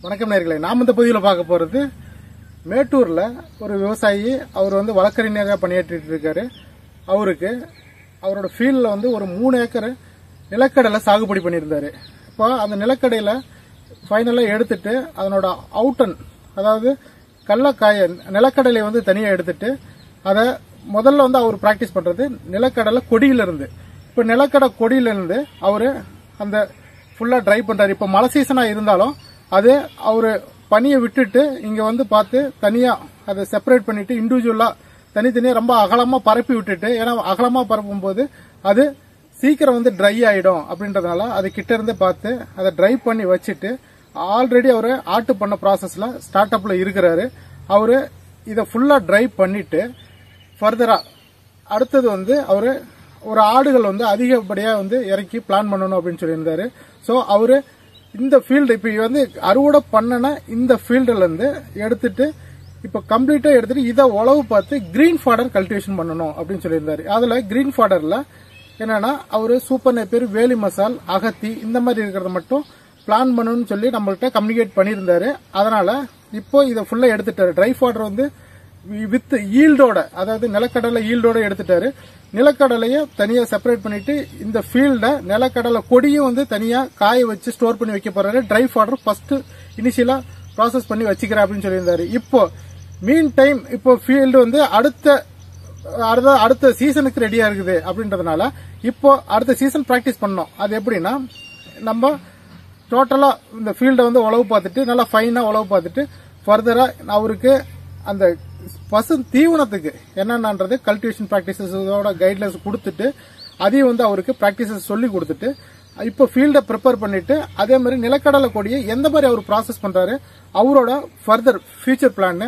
வணக்கம் நேர்களே நாம் இந்த பதிவில் பார்க்க போறது மேட்டூர்ல ஒரு விவசாயி அவர் வந்து வழக்கறிஞராக பணியாற்றிட்டு இருக்காரு அவருக்கு அவரோட ஃபீல்டில் வந்து ஒரு மூணு ஏக்கர் நிலக்கடலை சாகுபடி பண்ணியிருந்தாரு இப்போ அந்த நிலக்கடையில ஃபைனலாக எடுத்துட்டு அதனோட அவுட்டன் அதாவது கடலக்காய நிலக்கடலை வந்து தனியாக எடுத்துட்டு அதை முதல்ல வந்து அவர் பிராக்டிஸ் பண்றது நிலக்கடலை கொடியில இருந்து இப்போ நிலக்கடை கொடியில இருந்து அவரு அந்த ஃபுல்லா ட்ரை பண்றாரு இப்போ மழை சீசனா இருந்தாலும் அது அவரு பனியை விட்டுட்டு இங்க வந்து பார்த்து தனியா அதை செப்பரேட் பண்ணிட்டு இண்டிவிஜுவலா தனித்தனியா ரொம்ப அகலமா பரப்பி விட்டுட்டு ஏன்னா அகலமா பரப்பும் போது அது சீக்கிரம் வந்து ட்ரை ஆயிடும் அப்படின்றதுனால அது கிட்ட இருந்து பார்த்து அதை ட்ரை பண்ணி வச்சுட்டு ஆல்ரெடி அவரு ஆட்டு பண்ண ப்ராசஸ்ல ஸ்டார்ட் அப்ல இருக்கிறாரு அவரு இதை ஃபுல்லா ட்ரை பண்ணிட்டு ஃபர்தரா அடுத்தது வந்து அவரு ஒரு ஆடுகள் வந்து அதிகப்படியா வந்து இறக்கி பிளான் பண்ணணும் அப்படின்னு சொல்லியிருந்தாரு ஸோ அவரு இந்த ஃபீல்டு இப்போ வந்து அறுவடை பண்ணன இந்த ஃபீல்டுல இருந்து எடுத்துட்டு இப்போ கம்ப்ளீட்டா எடுத்துட்டு இதை உழவு பார்த்து கிரீன் ஃபாடர் கல்டிவேஷன் பண்ணணும் அப்படின்னு சொல்லியிருந்தாரு அதுல கிரீன் ஃபாடர்ல என்னன்னா அவரு சூப்பர் நெப்பேர் வேலி மசால் அகத்தி இந்த மாதிரி இருக்கிறத மட்டும் பிளான் பண்ணணும்னு சொல்லி நம்மள்ட்ட கம்யூனிகேட் பண்ணியிருந்தாரு அதனால இப்போ இதை ஃபுல்லா எடுத்துட்டாரு ட்ரை ஃபாடர் வந்து வித் ஈல்டோட அதாவது நிலக்கடலை ஈல்டோட எடுத்துட்டாரு நிலக்கடலைய தனியா செப்பரேட் பண்ணிட்டு இந்த ஃபீல்ட நிலக்கடலை கொடியும் வந்து தனியா காய வச்சு ஸ்டோர் பண்ணி வைக்க போறாரு ட்ரை ஃபாடர் ஃபர்ஸ்ட் இனிஷியலா ப்ராசஸ் பண்ணி வச்சுக்கிறேன் அப்படின்னு சொல்லியிருந்தாரு இப்போ மீன் டைம் இப்போ ஃபீல்டு வந்து அடுத்த அடுத்த அடுத்த சீசனுக்கு ரெடியா இருக்குது அப்படின்றதுனால இப்போ அடுத்த சீசன் பிராக்டிஸ் பண்ணோம் அது எப்படின்னா நம்ம டோட்டலா இந்த ஃபீல்டை வந்து உழவு பார்த்துட்டு நல்லா ஃபைனா உழவு பார்த்துட்டு ஃபர்தரா அவருக்கு அந்த பசு தீவனத்துக்கு என்னென்னன்றது கல்டிவேஷன் ப்ராக்டிசஸோட கைட்லைன்ஸ் கொடுத்துட்டு அதையும் வந்து அவருக்கு ப்ராக்டிசஸ் சொல்லி கொடுத்துட்டு இப்போ ஃபீல்டை ப்ரிப்பேர் பண்ணிட்டு அதே மாதிரி நிலக்கடலை கொடியை எந்த மாதிரி அவர் ப்ராசஸ் பண்றாரு அவரோட ஃபர்தர் ஃபியூச்சர் பிளான்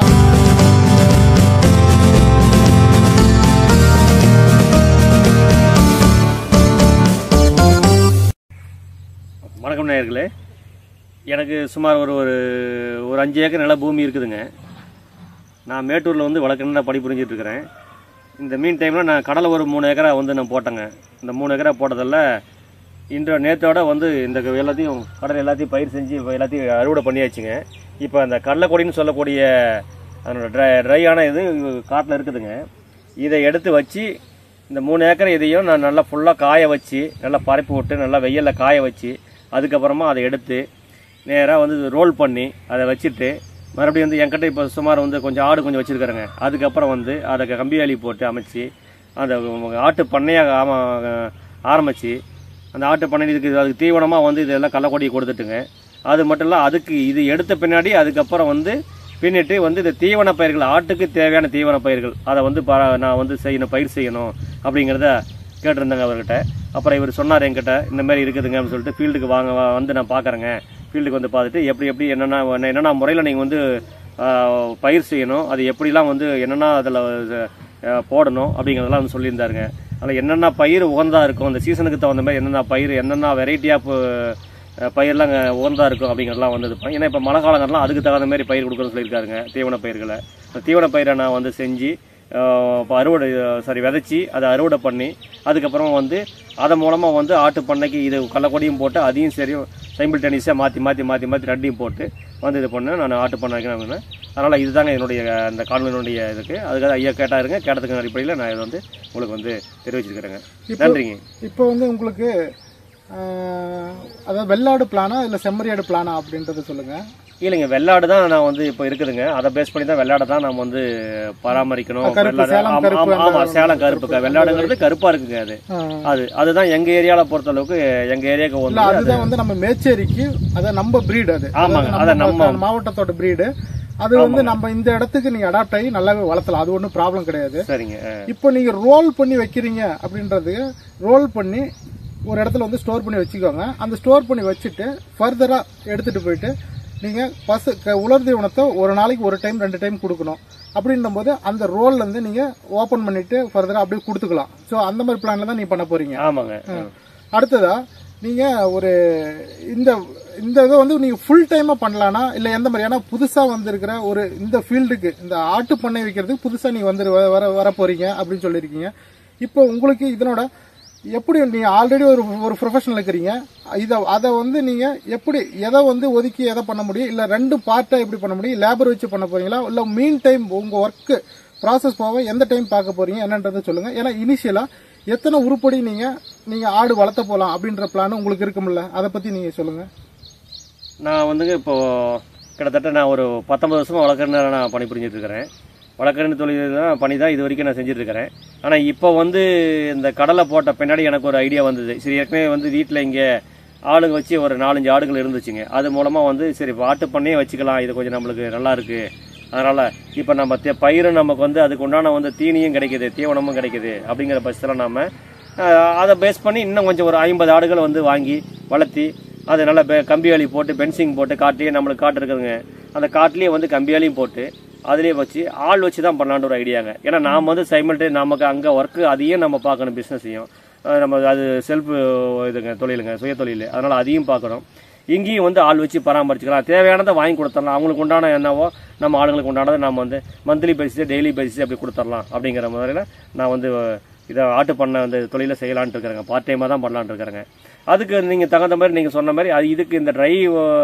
வணக்கம் நேயர்களே எனக்கு சுமார் ஒரு ஒரு ஒரு அஞ்சு ஏக்கர் நில பூமி இருக்குதுங்க நான் மேட்டூரில் வந்து வழக்கறிஞராக பணி புரிஞ்சிட்டு இருக்கிறேன் இந்த மீன் டைமில் நான் கடலை ஒரு மூணு ஏக்கரா வந்து நான் போட்டேங்க இந்த மூணு ஏக்கரா போட்டதில் இன்று நேற்றோட வந்து இந்த எல்லாத்தையும் கடலை எல்லாத்தையும் பயிர் செஞ்சு இப்ப எல்லாத்தையும் அறுவடை பண்ணியாச்சுங்க இப்போ அந்த கடலைக்கொடின்னு சொல்லக்கூடிய அதனோட ட்ரை ட்ரையான இது காட்டில் இருக்குதுங்க இதை எடுத்து வச்சு இந்த மூணு ஏக்கர் இதையும் நான் நல்லா ஃபுல்லாக காய வச்சு நல்லா பரப்பி விட்டு நல்லா வெயிலில் காய வச்சு அதுக்கப்புறமா அதை எடுத்து நேராக வந்து ரோல் பண்ணி அதை வச்சுட்டு மறுபடியும் வந்து என்கிட்ட இப்போ சுமார் வந்து கொஞ்சம் ஆடு கொஞ்சம் வச்சுருக்கிறேங்க அதுக்கப்புறம் வந்து அதை கம்பி வேலி போட்டு அமைச்சு அந்த ஆட்டு பண்ணையாக ஆம ஆரம்பித்து அந்த ஆட்டு பண்ணை இதுக்கு அதுக்கு தீவனமாக வந்து இதெல்லாம் கள்ளக்கொடியை கொடுத்துட்டுங்க அது மட்டும் இல்லை அதுக்கு இது எடுத்த பின்னாடி அதுக்கப்புறம் வந்து பின்னிட்டு வந்து இந்த தீவன பயிர்கள் ஆட்டுக்கு தேவையான தீவன பயிர்கள் அதை வந்து ப- நான் வந்து செய்யணும் பயிர் செய்யணும் அப்படிங்கிறத கேட்டிருந்தேங்க அவர்கிட்ட அப்புறம் இவர் சொன்னார் என்கிட்ட இந்த மாதிரி இருக்குதுங்க அப்படின்னு சொல்லிட்டு ஃபீல்டுக்கு வாங்க வா- வந்து நான் பார்க்குறேங்க ஃபீல்டுக்கு வந்து பார்த்துட்டு எப்படி எப்படி என்னென்ன என்னென்ன முறையில் நீங்கள் வந்து ஆஹ், பயிர் செய்யணும் அது எப்படிலாம் வந்து என்னென்ன அதில் போடணும் அப்படிங்கிறதெல்லாம் வந்து சொல்லியிருந்தாருங்க அதில் என்னென்ன பயிர் உகந்தா இருக்கும் அந்த சீசனுக்கு தகுந்த மாதிரி என்னென்ன பயிர் என்னென்ன வெரைட்டி ஆஃப் பயிரெலாம் உகந்தா இருக்கும் அப்படிங்கிறதெல்லாம் வந்து இது பண்ணி- ஏன்னா இப்போ மழை காலங்கள்லாம் அதுக்கு தகுந்த மாதிரி பயிர் கொடுக்கணும்னு சொல்லியிருக்காருங்க தீவன பயிர்களை அந்த தீவன பயிரை நான் வந்து செஞ்சு ஆஹ், இப்போ அறுவடை சாரி விதைச்சி அதை அறுவடை பண்ணி அதுக்கப்புறம் வந்து அதன் மூலமாக வந்து ஆட்டு பண்ணைக்கு இது கள்ளக்கொடியும் போட்டு அதையும் சரி சைம்பிள் டென்னிஸாக மாற்றி மாற்றி மாற்றி மாற்றி ரெண்டையும் போட்டு வந்து இது பண்ணேன் நான் ஆட்டு பண்ண வைக்கணும் அதனால் இதுதாங்க என்னுடைய அந்த காணொலியினுடைய இதுக்கு அதுக்காக ஐயா கேட்டாருங்க கேட்டதுக்கு அடிப்படையில் நான் இதை வந்து உங்களுக்கு வந்து தெரிவிச்சிருக்கிறேங்க நன்றிங்க இப்போ வந்து உங்களுக்கு ஆஹ், அதாவது வெள்ளாடு பிளானா இல்ல செம்மறியாடு பிளானா அப்படின்றத சொல்லுங்க இல்லைங்க வெள்ளாடு தான் நான் வந்து இப்போ இருக்குதுங்க அதை பேஸ் பண்ணி தான் வெள்ளாடை தான் நம்ம வந்து பராமரிக்கணும் கருப்பு, வெள்ளாடு- சேலம் ஆமா, கருப்பு ஆமா, ஆமா அந்த- சேலம் கருப்பு வெள்ளாடுங்கிறது கருப்பா இருக்குங்க அது ஆஹ், அது அதுதான் எங்க ஏரியால பொறுத்த அளவுக்கு எங்க ஏரியாவுக்கு இல்ல வந்து அதுதான் வந்து நம்ம மேச்சேரிக்கு அத நம்ம பிரீடு அது ஆமாங்க, அதாவது அத நம்ம- மாவட்டத்தோட பிரீடு அது வந்து நம்ம இந்த இடத்துக்கு நீங்க அடாப்ட் ஆகி நல்லாவே வளர்த்தலாம் அது ஒன்றும் ப்ராப்ளம் கிடையாது சரிங்க ஆ. இப்போ நீங்க ரோல் பண்ணி வைக்கிறீங்க அப்படின்றது ரோல் பண்ணி ஒரு இடத்துல வந்து ஸ்டோர் பண்ணி வச்சுக்கோங்க அந்த ஸ்டோர் பண்ணி வச்சுட்டு ஃபர்தரா எடுத்துட்டு போயிட்டு நீங்க பசு க- உலர் தீவனத்தை ஒரு நாளைக்கு ஒரு டைம் ரெண்டு டைம் கொடுக்கணும் அப்படின்னும் போது அந்த ரோல்ல இருந்து நீங்க ஓபன் பண்ணிட்டு ஃபர்தரா அப்படியே கொடுத்துக்கலாம் ஸோ அந்த மாதிரி பிளான்ல தான் நீங்க பண்ண போறீங்க ஆமாங்க அடுத்ததா நீங்க ஒரு இந்த இந்த இதை வந்து நீங்க ஃபுல் டைமா பண்ணலாம்னா இல்ல எந்த மாதிரி ஏன்னா புதுசா வந்திருக்கிற ஒரு இந்த ஃபீல்டுக்கு இந்த ஆட்டு பண்ணை வைக்கிறதுக்கு புதுசா நீங்க வந்து வர வர போறீங்க அப்படின்னு சொல்லியிருக்கீங்க இப்போ உங்களுக்கு இதனோட எப்படி நீங்க ஆல்ரெடி ஒரு ஒரு ப்ரொஃபஷனல் இருக்கிறீங்க இதை அதை வந்து நீங்க எப்படி எதை வந்து ஒதுக்கி எதை பண்ண முடியும் இல்ல ரெண்டு பார்ட்டா எப்படி பண்ண முடியும் லேபர் வச்சு பண்ண போறீங்களா இல்ல மீன் டைம் உங்க ஒர்க் ப்ராசஸ் போக எந்த டைம் பார்க்க போறீங்க என்னன்றதை சொல்லுங்க ஏன்னா இனிஷியலா எத்தனை உருப்படி நீங்க நீங்க ஆடு வளர்த்த போலாம் அப்படின்ற பிளான் உங்களுக்கு இருக்கும்ல அதை பத்தி நீங்க சொல்லுங்க நான் வந்துங்க இப்போ கிட்டத்தட்ட நான் ஒரு பத்தொன்பது வருஷமா வழக்கறிஞராக நான் பணி புரிஞ்சிட்டு இருக்கிறேன் வழக்கறிஞர் தொழில் தான் பணி தான் இது வரைக்கும் நான் செஞ்சுட்டு இருக்கிறேன் ஆனால் இப்போ வந்து இந்த கடலை போட்ட பின்னாடி எனக்கு ஒரு ஐடியா வந்தது சரி ஏற்கனவே வந்து வீட்டில் இங்கே ஆளுங்க வச்சு ஒரு நாலஞ்சு ஆடுகள் இருந்துச்சுங்க அது மூலமாக வந்து சரி ஆட்டு பண்ணையே வச்சுக்கலாம் இது கொஞ்சம் நம்மளுக்கு நல்லா இருக்கு அதனால இப்போ நம்ம தே- பயிரும் நமக்கு வந்து அதுக்கு உண்டான வந்து தீனியும் கிடைக்குது தீவனமும் கிடைக்குது அப்படிங்கிற பட்சத்தில் நாம அஹ், அதை பேஸ் பண்ணி இன்னும் கொஞ்சம் ஒரு ஐம்பது ஆடுகள் வந்து வாங்கி வளர்த்தி அது நல்லா பெ- கம்பி வேலி போட்டு பென்சிங் போட்டு காட்டிலேயே நம்மளுக்கு காட்டு இருக்குதுங்க அந்த காட்டிலேயே வந்து கம்பி வேலியும் போட்டு அதுலேயே வச்சு ஆள் வச்சு தான் பண்ணலான்ற ஒரு ஐடியாங்க ஏன்னா நாம் வந்து சைமல்டே நமக்கு அங்கே ஒர்க்கு அதையும் நம்ம பார்க்கணும் பிஸ்னஸையும் நம்ம அது செல்ஃப் இதுங்க தொழிலுங்க சுய தொழில் அதனால் அதையும் பார்க்கணும் இங்கேயும் வந்து ஆள் வச்சு பராமரிச்சுக்கலாம் தேவையானதை வாங்கி கொடுத்துடலாம் அவங்களுக்கு உண்டான என்னவோ நம்ம ஆளுங்களுக்கு உண்டானதை நம்ம வந்து மந்த்லி பேசிஸ் டெய்லி பேசிஸ் அப்படி கொடுத்துடலாம் அப்படிங்கிற மாதிரில நான் வந்து இதை ஆட்டு பண்ண அந்த தொழிலை செய்யலான்ட்டு இருக்கிறேங்க பார்ட் டைமாக தான் பண்ணலான்ட்டு இருக்கிறேங்க அதுக்கு நீங்கள் தகுந்த மாதிரி நீங்கள் சொன்ன மாதிரி அது இதுக்கு இந்த ட்ரை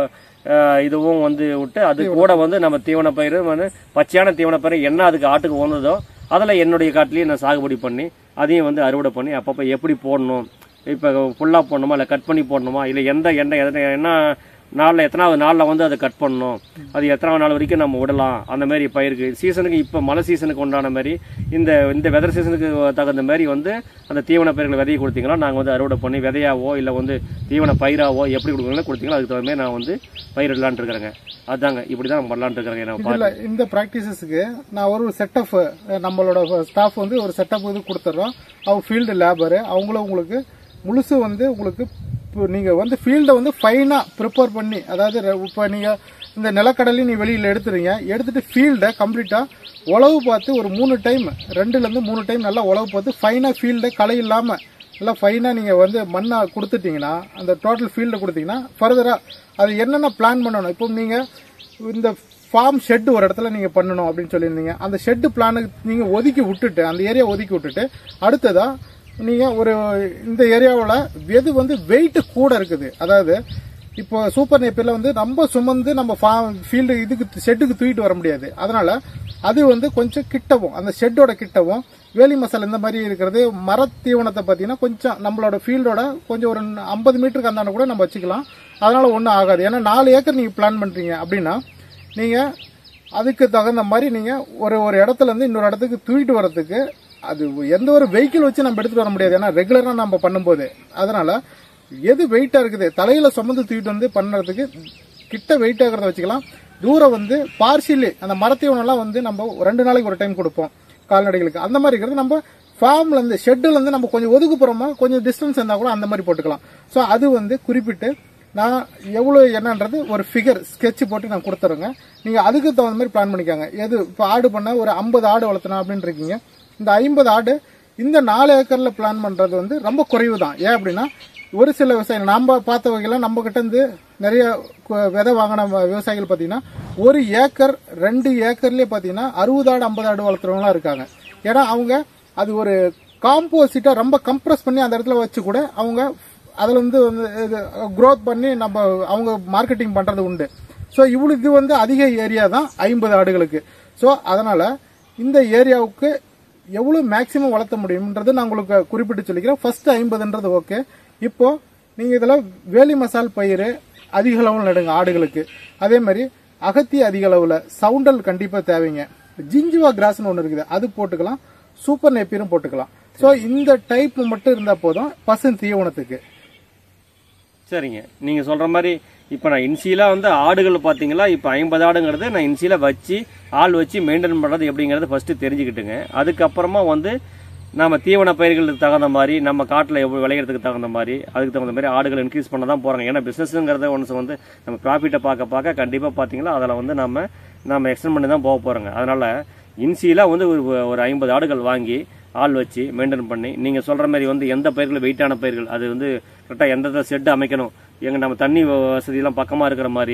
இதுவும் வந்து விட்டு அது கூட வந்து நம்ம தீவன பயிர் வந்து பச்சையான தீவன பயிர் என்ன அதுக்கு ஆட்டுக்கு வந்ததோ அதில் என்னுடைய காட்டிலேயே நான் சாகுபடி பண்ணி அதையும் வந்து அறுவடை பண்ணி அப்பப்போ எப்படி போடணும் இப்போ ஃபுல்லாக போடணுமா இல்லை கட் பண்ணி போடணுமா இல்லை எந்த எண்ணெய் எத்தனை என்ன நாளில் எத்தனாவது நாளில் வந்து அதை கட் பண்ணணும் அது எத்தனாவது நாள் வரைக்கும் நம்ம விடலாம் அந்த மாதிரி பயிருக்கு சீசனுக்கு இப்போ மழை சீசனுக்கு உண்டான மாதிரி இந்த இந்த வெதர் சீசனுக்கு தகுந்த மாதிரி வந்து அந்த தீவன பயிர்களை விதையை கொடுத்தீங்கன்னா நாங்கள் வந்து அறுவடை பண்ணி விதையாவோ இல்லை வந்து தீவன பயிராவோ எப்படி கொடுக்குறீங்களோ கொடுத்தீங்களோ அதுக்கு தகுந்த மாதிரி நான் வந்து பயிரிடலான்ட்டு இருக்கிறேங்க அதாங்க இப்படி தான் பண்ணலான்ட்டு இருக்கிறேங்க நான் இதுல இந்த ப்ராக்டிசஸ்க்கு நான் ஒரு செட்டப் நம்மளோட ஸ்டாஃப் வந்து ஒரு செட்டப் வந்து கொடுத்துட்றோம் அவங்க ஃபீல்டு லேபரு அவங்களும் உங்களுக்கு முழுசு வந்து உங்களுக்கு இப்போ நீங்க வந்து ஃபீல்டை வந்து ஃபைனா ப்ரிப்பேர் பண்ணி அதாவது ரெ- இப்போ நீங்க இந்த நிலக்கடலையும் நீ வெளியில எடுத்துறீங்க எடுத்துட்டு ஃபீல்டை கம்ப்ளீட்டா உழவு பார்த்து ஒரு மூணு டைம் ரெண்டுல இருந்து மூணு டைம் நல்லா உழவு பார்த்து ஃபைனா ஃபீல்டை களை இல்லாம நல்லா ஃபைனாக நீங்கள் வந்து மண்ணை கொடுத்துட்டீங்கன்னா அந்த டோட்டல் ஃபீல்டை கொடுத்தீங்கன்னா ஃபர்தராக அது என்னென்ன பிளான் பண்ணணும் இப்போ நீங்கள் இந்த ஃபார்ம் ஷெட் ஒரு இடத்துல நீங்கள் பண்ணணும் அப்படின்னு சொல்லியிருந்தீங்க அந்த ஷெட்டு பிளானுக்கு நீங்கள் ஒதுக்கி விட்டுட்டு அந்த ஏரியா ஒதுக்கி விட்டுட்டு அடுத்ததா நீங்கள் ஒரு இந்த ஏரியாவில் எது வந்து வெயிட் கூட இருக்குது அதாவது இப்போ சூப்பர் நேப்பியர்ல வந்து ரொம்ப சுமந்து நம்ம ஃபீல்டு இதுக்கு ஷெட்டுக்கு தூக்கிட்டு வர முடியாது அதனால அது வந்து கொஞ்சம் கிட்டவும் அந்த ஷெட்டோட கிட்டவும் வேலி மசால் இந்த மாதிரி இருக்கிறது மரத்தீவனத்தை பார்த்தீங்கன்னா கொஞ்சம் நம்மளோட ஃபீல்டோட கொஞ்சம் ஒரு ஐம்பது மீட்டருக்கு அந்தாண்ட கூட நம்ம வச்சுக்கலாம் அதனால ஒன்றும் ஆகாது ஏன்னா நாலு ஏக்கர் நீங்கள் பிளான் பண்ணுறீங்க அப்படின்னா நீங்கள் அதுக்கு தகுந்த மாதிரி நீங்கள் ஒரு ஒரு இடத்துல இருந்து இன்னொரு இடத்துக்கு தூக்கிட்டு வர்றதுக்கு அது எந்த ஒரு வெஹிக்கிள் வச்சு நம்ம எடுத்துட்டு வர முடியாது ஏன்னா ரெகுலராக நம்ம பண்ணும்போது அதனால எது வெயிட்டா இருக்குது தலையில சுமந்து தூக்கிட்டு வந்து பண்ணுறதுக்கு கிட்ட வெயிட் ஆகிறத வச்சுக்கலாம் தூரம் வந்து பார்சியலி அந்த மரத்தீவனம்லாம் வந்து நம்ம ரெண்டு நாளைக்கு ஒரு டைம் கொடுப்போம் கால்நடைகளுக்கு அந்த மாதிரி இருக்கிறது நம்ம ஃபார்ம்ல இருந்து ஷெட்ல இருந்து நம்ம கொஞ்சம் ஒதுக்குப்புறமா கொஞ்சம் டிஸ்டன்ஸ் இருந்தா கூட அந்த மாதிரி போட்டுக்கலாம் ஸோ அது வந்து குறிப்பிட்டு நான் எவ்வளோ என்னன்றது ஒரு ஃபிகர் ஸ்கெட்ச் போட்டு நான் கொடுத்துறேங்க நீங்க அதுக்கு தகுந்த மாதிரி பிளான் பண்ணிக்கோங்க எது இப்போ ஆடு பண்ண ஒரு ஐம்பது ஆடு வளர்த்தணும் அப்படின்னு இருக்கீங்க இந்த ஐம்பது ஆடு இந்த நாலு ஏக்கர்ல பிளான் பண்றது வந்து ரொம்ப குறைவு தான் ஏன் அப்படின்னா ஒரு சில விவசாயிகள் நம்ம பார்த்த வகையில் நம்ம கிட்ட இருந்து நிறைய கு- விதை வாங்கின வ- விவசாயிகள் பார்த்தீங்கன்னா ஒரு ஏக்கர் ரெண்டு ஏக்கர்லயே பார்த்தீங்கன்னா அறுபது ஆடு ஐம்பது ஆடு வளர்த்துறவங்களாம் இருக்காங்க ஏன்னா அவங்க அது ஒரு காம்போசிட்டா ரொம்ப கம்ப்ரஸ் பண்ணி அந்த இடத்துல வச்சு கூட அவங்க அதுல இருந்து வந்து இது growth பண்ணி நம்ம அவங்க மார்க்கெட்டிங் பண்றது உண்டு ஸோ இவ்வளவு இது வந்து அதிக ஏரியா தான் ஐம்பது ஆடுகளுக்கு ஸோ அதனால இந்த ஏரியாவுக்கு எவ்வளவு மேக்சிமம் வளர்த்த முடியும்ன்றது நான் உங்களுக்கு குறிப்பிட்டு சொல்லிக்கிறேன் ஃபர்ஸ்ட் ஐம்பதுன்றது ஓகே இப்போ நீங்க இதுல வேலி மசால் பயிர் அதிக அளவில் நடுங்க ஆடுகளுக்கு அதே மாதிரி அகத்தி அதிக அளவுல சவுண்டல் கண்டிப்பா தேவைங்க ஜிஞ்சுவா கிராஸ்னு ஒன்று இருக்குது அது போட்டுக்கலாம் சூப்பர் நேப்பியரும் போட்டுக்கலாம் ஸோ இந்த டைப் மட்டும் இருந்தா போதும் பசு தீவனத்துக்கு சரிங்க நீங்கள் சொல்கிற மாதிரி இப்போ நான் இன்சியலாக வந்து ஆடுகள் பார்த்தீங்களா இப்போ ஐம்பது ஆடுங்கிறது நான் இன்சியலாக வச்சு ஆள் வச்சு மெயின்டைன் பண்ணுறது எப்படிங்கிறது ஃபஸ்ட்டு தெரிஞ்சுக்கிட்டுங்க அதுக்கப்புறமா வந்து நம்ம தீவன பயிர்களுக்கு தகுந்த மாதிரி நம்ம காட்டில் எவ்வளோ விளையிறதுக்கு தகுந்த மாதிரி அதுக்கு தகுந்த மாதிரி ஆடுகள் இன்க்ரீஸ் பண்ண தான் போகிறாங்க ஏன்னா பிஸ்னஸ்ங்கிறத ஒன்று வந்து நம்ம ப்ராஃபிட்டை பார்க்க பார்க்க கண்டிப்பாக பார்த்தீங்களா அதில் வந்து நம்ம நம்ம எக்ஸ்டெண்ட் பண்ணி தான் போக போகிறோங்க அதனால் இன்சியலாக வந்து ஒரு ஒரு ஐம்பது ஆடுகள் வாங்கி ஆள் வச்சு மெயின்டைன் பண்ணி நீங்கள் சொல்கிற மாதிரி வந்து எந்த பயிர்கள் வெயிட்டான பயிர்கள் அது வந்து கரெக்டாக எந்த செட்டு அமைக்கணும் எங்க நம்ம தண்ணி வ- வசதியெல்லாம் பக்கமாக இருக்கிற மாதிரி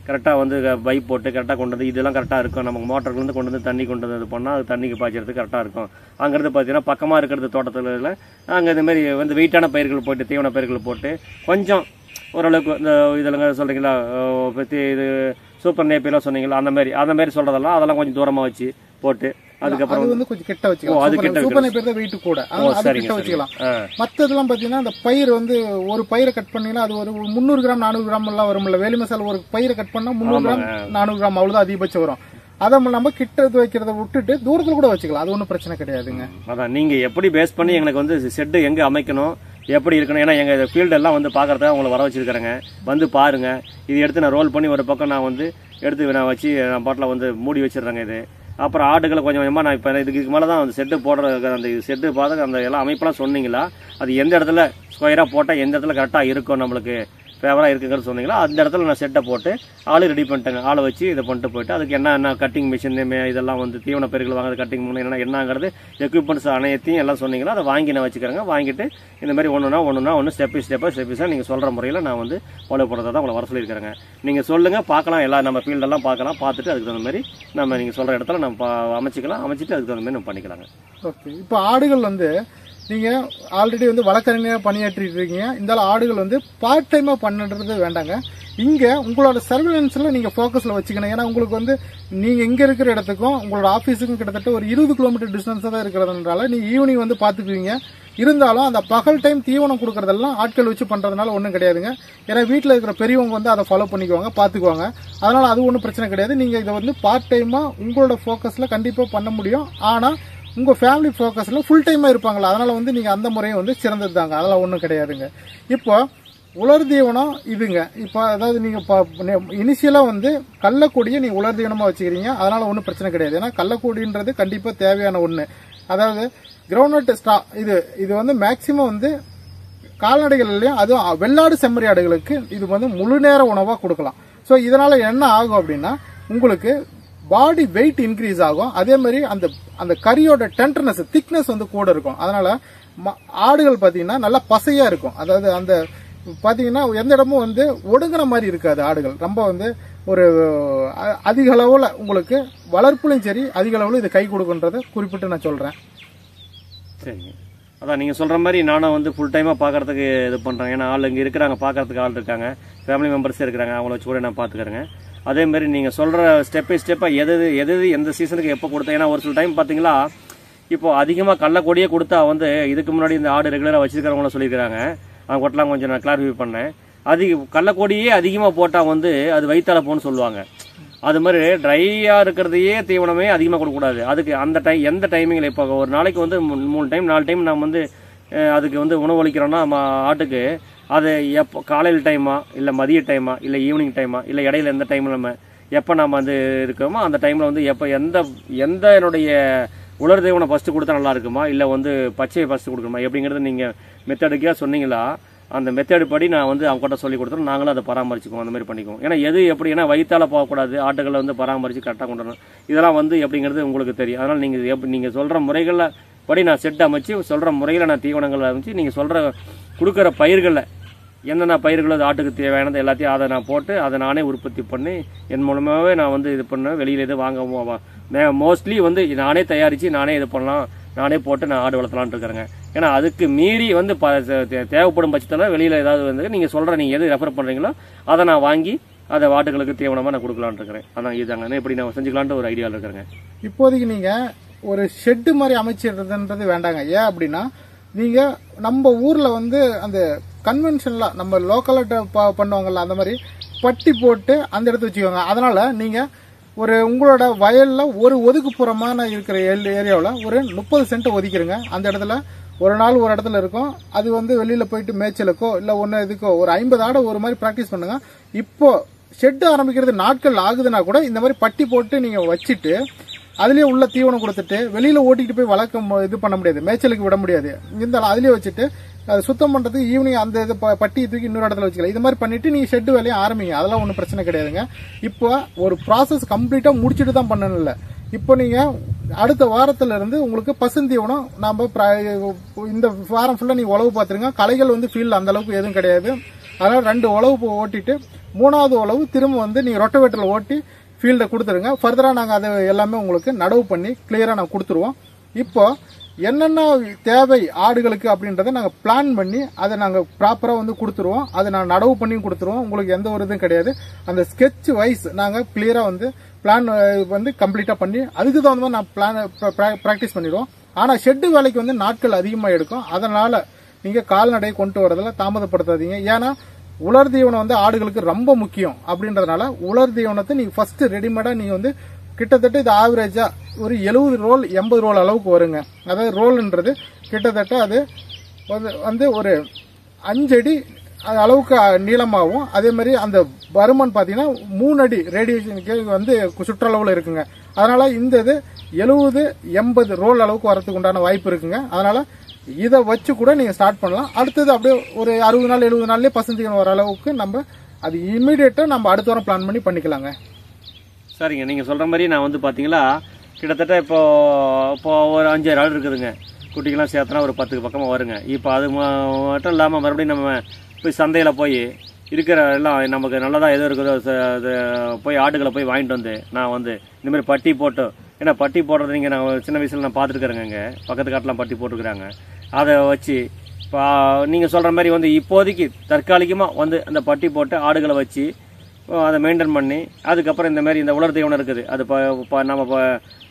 கரெக்டாக வந்து பைப் போட்டு கரெக்டாக கொண்டு வந்து இதெல்லாம் கரெக்டாக இருக்கும் நமக்கு மோட்டர்லேருந்து கொண்டு வந்து தண்ணி கொண்டு வந்து இது பண்ணால் அது தண்ணிக்கு பாய்ச்சறதுக்கு கரெக்டாக இருக்கும் அங்கேருந்து பார்த்தீங்கன்னா பக்கமாக இருக்கிறது தோட்டத்தில் அங்கே இந்த மாதிரி வந்து வெயிட்டான பயிர்கள் போட்டு தீவன பயிர்கள் போட்டு கொஞ்சம் ஓரளவுக்கு இந்த இதெல்லாம் சொல்கிறீங்களா பற்றி இது சூப்பர் நேப்பிலாம் சொன்னீங்களா அந்த மாதிரி அந்த மாதிரி சொல்கிறதெல்லாம் அதெல்லாம் கொஞ்சம் தூரமாக வச்சு போட்டு அதுக்கப்புறம் அது வந்து கொஞ்சம் கிட்ட ஓ, அது வச்சுக்கலாம் கிட்ட சூப்பர் சூப்பர் பேர் தான் வெயிட் கூட அதனால அது சரிங்க, கிட்ட வச்சுக்கலாம் ஆ மத்ததெல்லாம் பாத்தீங்கன்னா அந்த பயிர் வந்து ஒரு பயிரை கட் பண்ணீங்கன்னா அது ஒரு முந்நூறு கிராம் நானூறு கிராம் எல்லாம் வரும்ல வேலி மசாலா ஒரு பயிரை கட் பண்ணா முந்நூறு கிராம் நானூறு கிராம் அவ்வளவுதான் அதிகபட்சம் வரும் அதை நம்ம கிட்ட இது வைக்கிறத விட்டுட்டு தூரத்துல கூட வச்சுக்கலாம் அது ஒன்றும் பிரச்சனை கிடையாதுங்க அதான் நீங்க எப்படி பேஸ் பண்ணி எங்களுக்கு வந்து செட்டு எங்க அமைக்கணும் எப்படி இருக்கணும் ஏன்னா எங்க ஃபீல்டு எல்லாம் வந்து பாக்குறதுக்காக உங்களை வர வச்சிருக்கிறேங்க வந்து பாருங்க இது எடுத்து நான் ரோல் பண்ணி ஒரு பக்கம் நான் வந்து எடுத்து நான் வச்சு நான் பாட்டில் வந்து மூடி வச்சிடுறேங்க இது அப்புறம் ஆடுகளை கொஞ்சம் கொஞ்சமாக நான் இப்போ இதுக்கு மேலே தான் அந்த செட்டு போடுற அந்த செட்டு பார்த்து அந்த எல்லாம் அமைப்பெல்லாம் சொன்னீங்களா அது எந்த இடத்துல ஸ்கொயராக போட்டால் எந்த இடத்துல கரெக்டாக இருக்கும் நம்மளுக்கு ஃபேவராக இருக்குங்கிறது சொன்னீங்களா அந்த இடத்துல நான் செட்டை போட்டு ஆள் ரெடி பண்ணிட்டேங்க ஆளை வச்சு இதை பண்ணிட்டு போயிட்டு அதுக்கு என்ன என்ன கட்டிங் மிஷின் இதெல்லாம் வந்து தீவன பயிர்கள் வாங்குறது கட்டிங் பண்ண என்ன என்னங்கிறது எக்யூப்மெண்ட்ஸ் அனைத்தையும் எல்லாம் சொன்னீங்களா அதை வாங்கி நான் வச்சுக்கிறேங்க வாங்கிட்டு இந்த மாதிரி ஒன்றுனா ஒன்றுனா ஒன்று ஸ்டெப் ஸ்டெப்பாக ஸ்டெப்பிஸாக நீங்கள் சொல்கிற முறையில் நான் வந்து ஃபாலோ பண்ணுறதா தான் உங்களை வர சொல்லியிருக்கிறேங்க நீங்கள் சொல்லுங்கள் பார்க்கலாம் எல்லா நம்ம ஃபீல்டெல்லாம் பார்க்கலாம் பார்த்துட்டு அதுக்கு தகுந்த மாதிரி நம்ம நீங்கள் சொல்கிற இடத்துல நம்ம பா- அமைச்சிக்கலாம் அமைச்சிட்டு அதுக்கு தகுந்த மாதிரி நம்ம பண்ணிக்கலாங்க ஓகே இப்போ ஆடுகள் வந்து நீங்க ஆல்ரெடி வந்து வழக்கறிஞர் பணியாற்றிட்டு இருக்கீங்க இந்த ஆடுகள் வந்து பார்ட் டைமா பண்ணுறது வேண்டாங்க இங்க உங்களோட சர்வேலன்ஸ்ல நீங்க ஃபோக்கஸ்ல வச்சுக்கணும் ஏன்னா உங்களுக்கு வந்து நீங்க இங்க இருக்கிற இடத்துக்கும் உங்களோட ஆபீஸுக்கும் கிட்டத்தட்ட ஒரு இருபது கிலோமீட்டர் டிஸ்டன்ஸ் தான் இருக்கிறதுனால நீங்க ஈவினிங் வந்து பாத்துக்குவீங்க இருந்தாலும் அந்த பகல் டைம் தீவனம் கொடுக்கறதெல்லாம் ஆட்கள் வச்சு பண்றதுனால ஒன்றும் கிடையாதுங்க ஏன்னா வீட்டில் இருக்கிற பெரியவங்க வந்து அதை ஃபாலோ பண்ணிக்குவாங்க பார்த்துக்குவாங்க அதனால அது ஒன்றும் பிரச்சனை கிடையாது நீங்க இதை வந்து பார்ட் டைமா உங்களோட ஃபோக்கஸ்ல கண்டிப்பா பண்ண முடியும் ஆனா உங்க ஃபேமிலி ஃபோக்கஸ்ல ஃபுல் டைமா இருப்பாங்களா அதனால வந்து நீங்க அந்த முறையை வந்து சிறந்தது தாங்க அதெல்லாம் ஒன்றும் கிடையாதுங்க இப்போ உலர் தீவனம் இதுங்க இப்போ அதாவது நீங்க இனிஷியலா வந்து கள்ளக்கொடியை நீங்க உலர் தீவனமா வச்சுக்கிறீங்க அதனால ஒன்றும் பிரச்சனை கிடையாது ஏன்னா கள்ளக்கொடின்றது கண்டிப்பா தேவையான ஒண்ணு அதாவது கிரவுண்ட்நட் ஸ்டா இது இது வந்து மேக்சிமம் வந்து கால்நடைகள்லயும் அதுவும் வெள்ளாடு செம்மறி ஆடுகளுக்கு இது வந்து முழு நேர உணவா கொடுக்கலாம் ஸோ இதனால என்ன ஆகும் அப்படின்னா உங்களுக்கு பாடி வெயிட் இன்க்ரீஸ் ஆகும் அதே மாதிரி அந்த அந்த கறியோட டெண்டர்னஸ் திக்னஸ் வந்து கூட இருக்கும் அதனால ம- ஆடுகள் பாத்தீங்கன்னா நல்லா பசையா இருக்கும் அதாவது அந்த பாத்தீங்கன்னா எந்த இடமும் வந்து ஒடுங்கின மாதிரி இருக்காது ஆடுகள் ரொம்ப வந்து ஒரு அ- அதிக அளவுல உங்களுக்கு வளர்ப்புலையும் சரி அதிக அளவுல இது கை கொடுக்குன்றதை குறிப்பிட்டு நான் சொல்றேன் சரிங்க அதான் நீங்கள் சொல்கிற மாதிரி நானும் வந்து ஃபுல் டைமாக பார்க்கறதுக்கு இது பண்ணுறேன் ஏன்னா ஆள் இங்கே இருக்கிறாங்க பார்க்கறதுக்கு ஆள் இருக்காங்க ஃபேமிலி மெம்பர்ஸ் இருக்கிறாங்க அவங்கள வச்சு கூட நான் பார்த்துக்கிறேங்க அதே மாதிரி நீங்கள் சொல்கிற ஸ்டெப் பை ஸ்டெப்பாக எது எது எது எந்த சீசனுக்கு எப்போ கொடுத்தேன் ஏன்னா ஒரு சில டைம் பார்த்தீங்களா இப்போ அதிகமாக கள்ளக்கொடியே கொடுத்தா வந்து இதுக்கு முன்னாடி இந்த ஆடு ரெகுலராக வச்சிருக்கிறவங்கள சொல்லியிருக்கிறாங்க அவங்க கொட்டலாம் கொஞ்சம் நான் கிளாரிஃபை பண்ணேன் அதிக கள்ளக்கொடியே அதிகமாக போட்டால் வந்து அது வயிற்றால போன்னு சொல்லுவாங்க அது மாதிரி ட்ரையாக இருக்கிறதையே தீவனமே அதிகமாக கொடுக்கக்கூடாது அதுக்கு அந்த டைம் எந்த டைமிங்கில் இப்போ ஒரு நாளைக்கு வந்து மூ- மூணு டைம் நாலு டைம் நம்ம வந்து அஹ், அதுக்கு வந்து உணவளிக்கிறோம்னா நம்ம ஆட்டுக்கு அது எப்போ காலையில் டைமா இல்லை மதிய டைமா இல்லை ஈவினிங் டைமா இல்லை இடையில எந்த டைமில் நம்ம எப்போ நம்ம வந்து இருக்கோமோ அந்த டைமில் வந்து எப்போ எந்த எந்த என்னுடைய உலர் தீவனம் ஃபஸ்ட்டு கொடுத்தா நல்லா இருக்குமா இல்லை வந்து பச்சையை ஃபஸ்ட்டு கொடுக்கணுமா எப்படிங்கிறது நீங்கள் மெத்தடுக்காக சொன்னீங்களா அந்த மெத்தடு படி நான் வந்து அவங்க கிட்ட சொல்லி கொடுத்துரும் நாங்களும் அதை பராமரிச்சுக்குவோம் அந்த மாதிரி பண்ணிக்குவோம் ஏன்னா எது எப்படி ஏன்னா வயிற்றால போகக்கூடாது ஆட்டுகளை வந்து பராமரித்து கரெக்டாக கொண்டு வரணும் இதெல்லாம் வந்து எப்படிங்கிறது உங்களுக்கு தெரியும் அதனால் நீங்கள் எப்படி நீங்கள் சொல்கிற முறைகளில் படி நான் செட் அமைச்சு சொல்கிற முறையில் நான் தீவனங்களை அமைச்சு நீங்கள் சொல்கிற கொடுக்குற பயிர்களில் என்னென்ன பயிர்கள் அது ஆட்டுக்கு தேவையானது எல்லாத்தையும் அதை நான் போட்டு அதை நானே உற்பத்தி பண்ணி என் மூலமாகவே நான் வந்து இது பண்ண வெளியில் இது வாங்க மோஸ்ட்லி வந்து நானே தயாரித்து நானே இது பண்ணலாம் நானே போட்டு நான் ஆடு வளர்த்தலாம்னு இருக்கிறேங்க ஏன்னா அதுக்கு மீறி வந்து ப தே- தேவைப்படும் பட்சத்தில் வெளியில் ஏதாவது வந்து நீங்கள் சொல்கிற நீங்கள் எது ரெஃபர் பண்ணுறீங்களோ அதை நான் வாங்கி அதை வாட்டுகளுக்கு தீவனமாக நான் கொடுக்கலான்னு இருக்கிறேன் அதான் இதாங்க இப்படி நான் செஞ்சுக்கலான்ட்டு ஒரு ஐடியாவில் இருக்கிறேங்க இப்போதைக்கு நீங்க ஒரு ஷெட்டு மாதிரி அமைச்சிடுறதுன்றது வேண்டாங்க ஏன் அப்படின்னா நீங்க நம்ம ஊர்ல வந்து அந்த கன்வென்ஷன்ல நம்ம லோக்கல்ல பண்ணுவாங்கல்ல அந்த மாதிரி பட்டி போட்டு அந்த இடத்த வச்சுக்கோங்க அதனால நீங்க ஒரு உங்களோட வயல்ல ஒரு ஒதுக்குப்புறமான இருக்கிற ஏரியாவில் ஒரு முப்பது சென்ட் ஒதுக்கிருங்க அந்த இடத்துல ஒரு நாள் ஒரு இடத்துல இருக்கும் அது வந்து வெளியில போயிட்டு மேய்ச்சலுக்கோ இல்ல ஒன்னு இதுக்கோ ஒரு ஐம்பது ஆடை ஒரு மாதிரி பிராக்டிஸ் பண்ணுங்க இப்போ ஷெட் ஆரம்பிக்கிறது நாட்கள் ஆகுதுன்னா கூட இந்த மாதிரி பட்டி போட்டு நீங்க வச்சுட்டு அதுலயே உள்ள தீவனம் கொடுத்துட்டு வெளியில ஓட்டிட்டு போய் வளர்க்க மு- இது பண்ண முடியாது மேய்ச்சலுக்கு விட முடியாது இருந்தாலும் அதுலயே வச்சுட்டு அது சுத்தம் பண்றதுக்கு ஈவினிங் அந்த இது ப- பட்டியை தூக்கி இன்னொரு இடத்துல வச்சுக்கலாம் இது மாதிரி பண்ணிட்டு நீங்க ஷெட் வேலையை ஆரம்பிங்க அதெல்லாம் ஒன்றும் பிரச்சனை கிடையாதுங்க இப்போ ஒரு ப்ராசஸ் கம்ப்ளீட்டா முடிச்சுட்டு தான் பண்ணணும்ல இப்போ நீங்க அடுத்த வாரத்துல இருந்து உங்களுக்கு பசுந்தீவனம் நாம பிர- இந்த வாரம் ஃபுல்லா நீங்க உழவு பார்த்துருங்க களைகள் வந்து ஃபீல்ட் அந்த அளவுக்கு எதுவும் கிடையாது அதனால ரெண்டு உழவு போ- ஓட்டிட்டு மூணாவது உழவு திரும்ப வந்து நீங்கள் ரொட்டவேட்டரில் ஓட்டி ஃபீல்டை கொடுத்துருங்க ஃபர்தராக நாங்கள் அதை எல்லாமே உங்களுக்கு நடவு பண்ணி கிளியராக நாங்கள் கொடுத்துருவோம் இப்போ என்னென்ன தேவை ஆடுகளுக்கு அப்படின்றத நாங்கள் பிளான் பண்ணி அதை நாங்கள் ப்ராப்பராக வந்து கொடுத்துருவோம் அதை நான் நடவு பண்ணி கொடுத்துருவோம் உங்களுக்கு எந்த ஒரு இதுவும் கிடையாது அந்த ஸ்கெட்ச் வைஸ் நாங்கள் கிளியராக வந்து பிளான் வந்து கம்ப்ளீட்டாக பண்ணி அதுக்கு தகுந்த மாதிரி நான் பிளான் ப்ராக்டிஸ் பண்ணிடுவோம் ஆனால் ஷெட்டு வேலைக்கு வந்து நாட்கள் அதிகமாக எடுக்கும் அதனால் நீங்கள் கால்நடையை கொண்டு வரதில் தாமதப்படுத்தாதீங்க ஏன்னா உலர் தீவனம் வந்து ஆடுகளுக்கு ரொம்ப முக்கியம் அப்படின்றதுனால உலர் தீவனத்தை நீங்கள் ஃபர்ஸ்ட் ரெடிமேடாக நீங்கள் வந்து கிட்டத்தட்ட இது ஆவரேஜா ஒரு எழுபது ரோல் எண்பது ரோல் அளவுக்கு வருங்க அதாவது ரோல்ன்றது கிட்டத்தட்ட அது வந்து- வந்து ஒரு அஞ்சடி அது அளவுக்கு நீளமாகவும் அதே மாதிரி அந்த பருமன் பார்த்தீங்கன்னா மூணு அடி ரேடியேஷனுக்கு வந்து சுற்றளவில் இருக்குங்க அதனால இந்த இது எழுபது எண்பது ரோல் அளவுக்கு வரதுக்கு உண்டான வாய்ப்பு இருக்குங்க அதனால இதை வச்சு கூட நீங்கள் ஸ்டார்ட் பண்ணலாம் அடுத்தது அப்படியே ஒரு அறுபது நாள் எழுபது நாள்லேயே பசந்திகள் வர அளவுக்கு நம்ம அது இமீடியட்டாக நம்ம அடுத்த வாரம் பிளான் பண்ணி பண்ணிக்கலாங்க சரிங்க நீங்கள் சொல்கிற மாதிரி நான் வந்து பார்த்தீங்களா கிட்டத்தட்ட இப்போ இப்போ ஒரு அஞ்சாறு ஆள் இருக்குதுங்க குட்டிக்கெல்லாம் சேர்த்தனா ஒரு பத்துக்கு பக்கமாக வருங்க இப்போ அது ம- மட்டும் இல்லாமல் மறுபடியும் நம்ம போய் சந்தையில் போய் இருக்கிற எல்லாம் நமக்கு நல்லதாக எது இருக்குதோ ச- அது போய் ஆடுகளை போய் வாங்கிட்டு வந்து நான் வந்து இந்த மாதிரி பட்டி போட்டு ஏன்னா பட்டி போடுறது நீங்கள் நான் சின்ன வயசில் நான் பார்த்துருக்குறேங்க இங்கே பக்கத்து காட்டெலாம் பட்டி போட்டிருக்கிறாங்க அதை வச்சு இப்போ நீங்கள் சொல்கிற மாதிரி வந்து இப்போதைக்கு தற்காலிகமாக வந்து அந்த பட்டி போட்டு ஆடுகளை வச்சு அதை மெயின்டைன் பண்ணி அதுக்கப்புறம் இந்த மாதிரி இந்த உலர் தீவனம் இருக்குது அது இப்போ இப்போ நம்ம இப்போ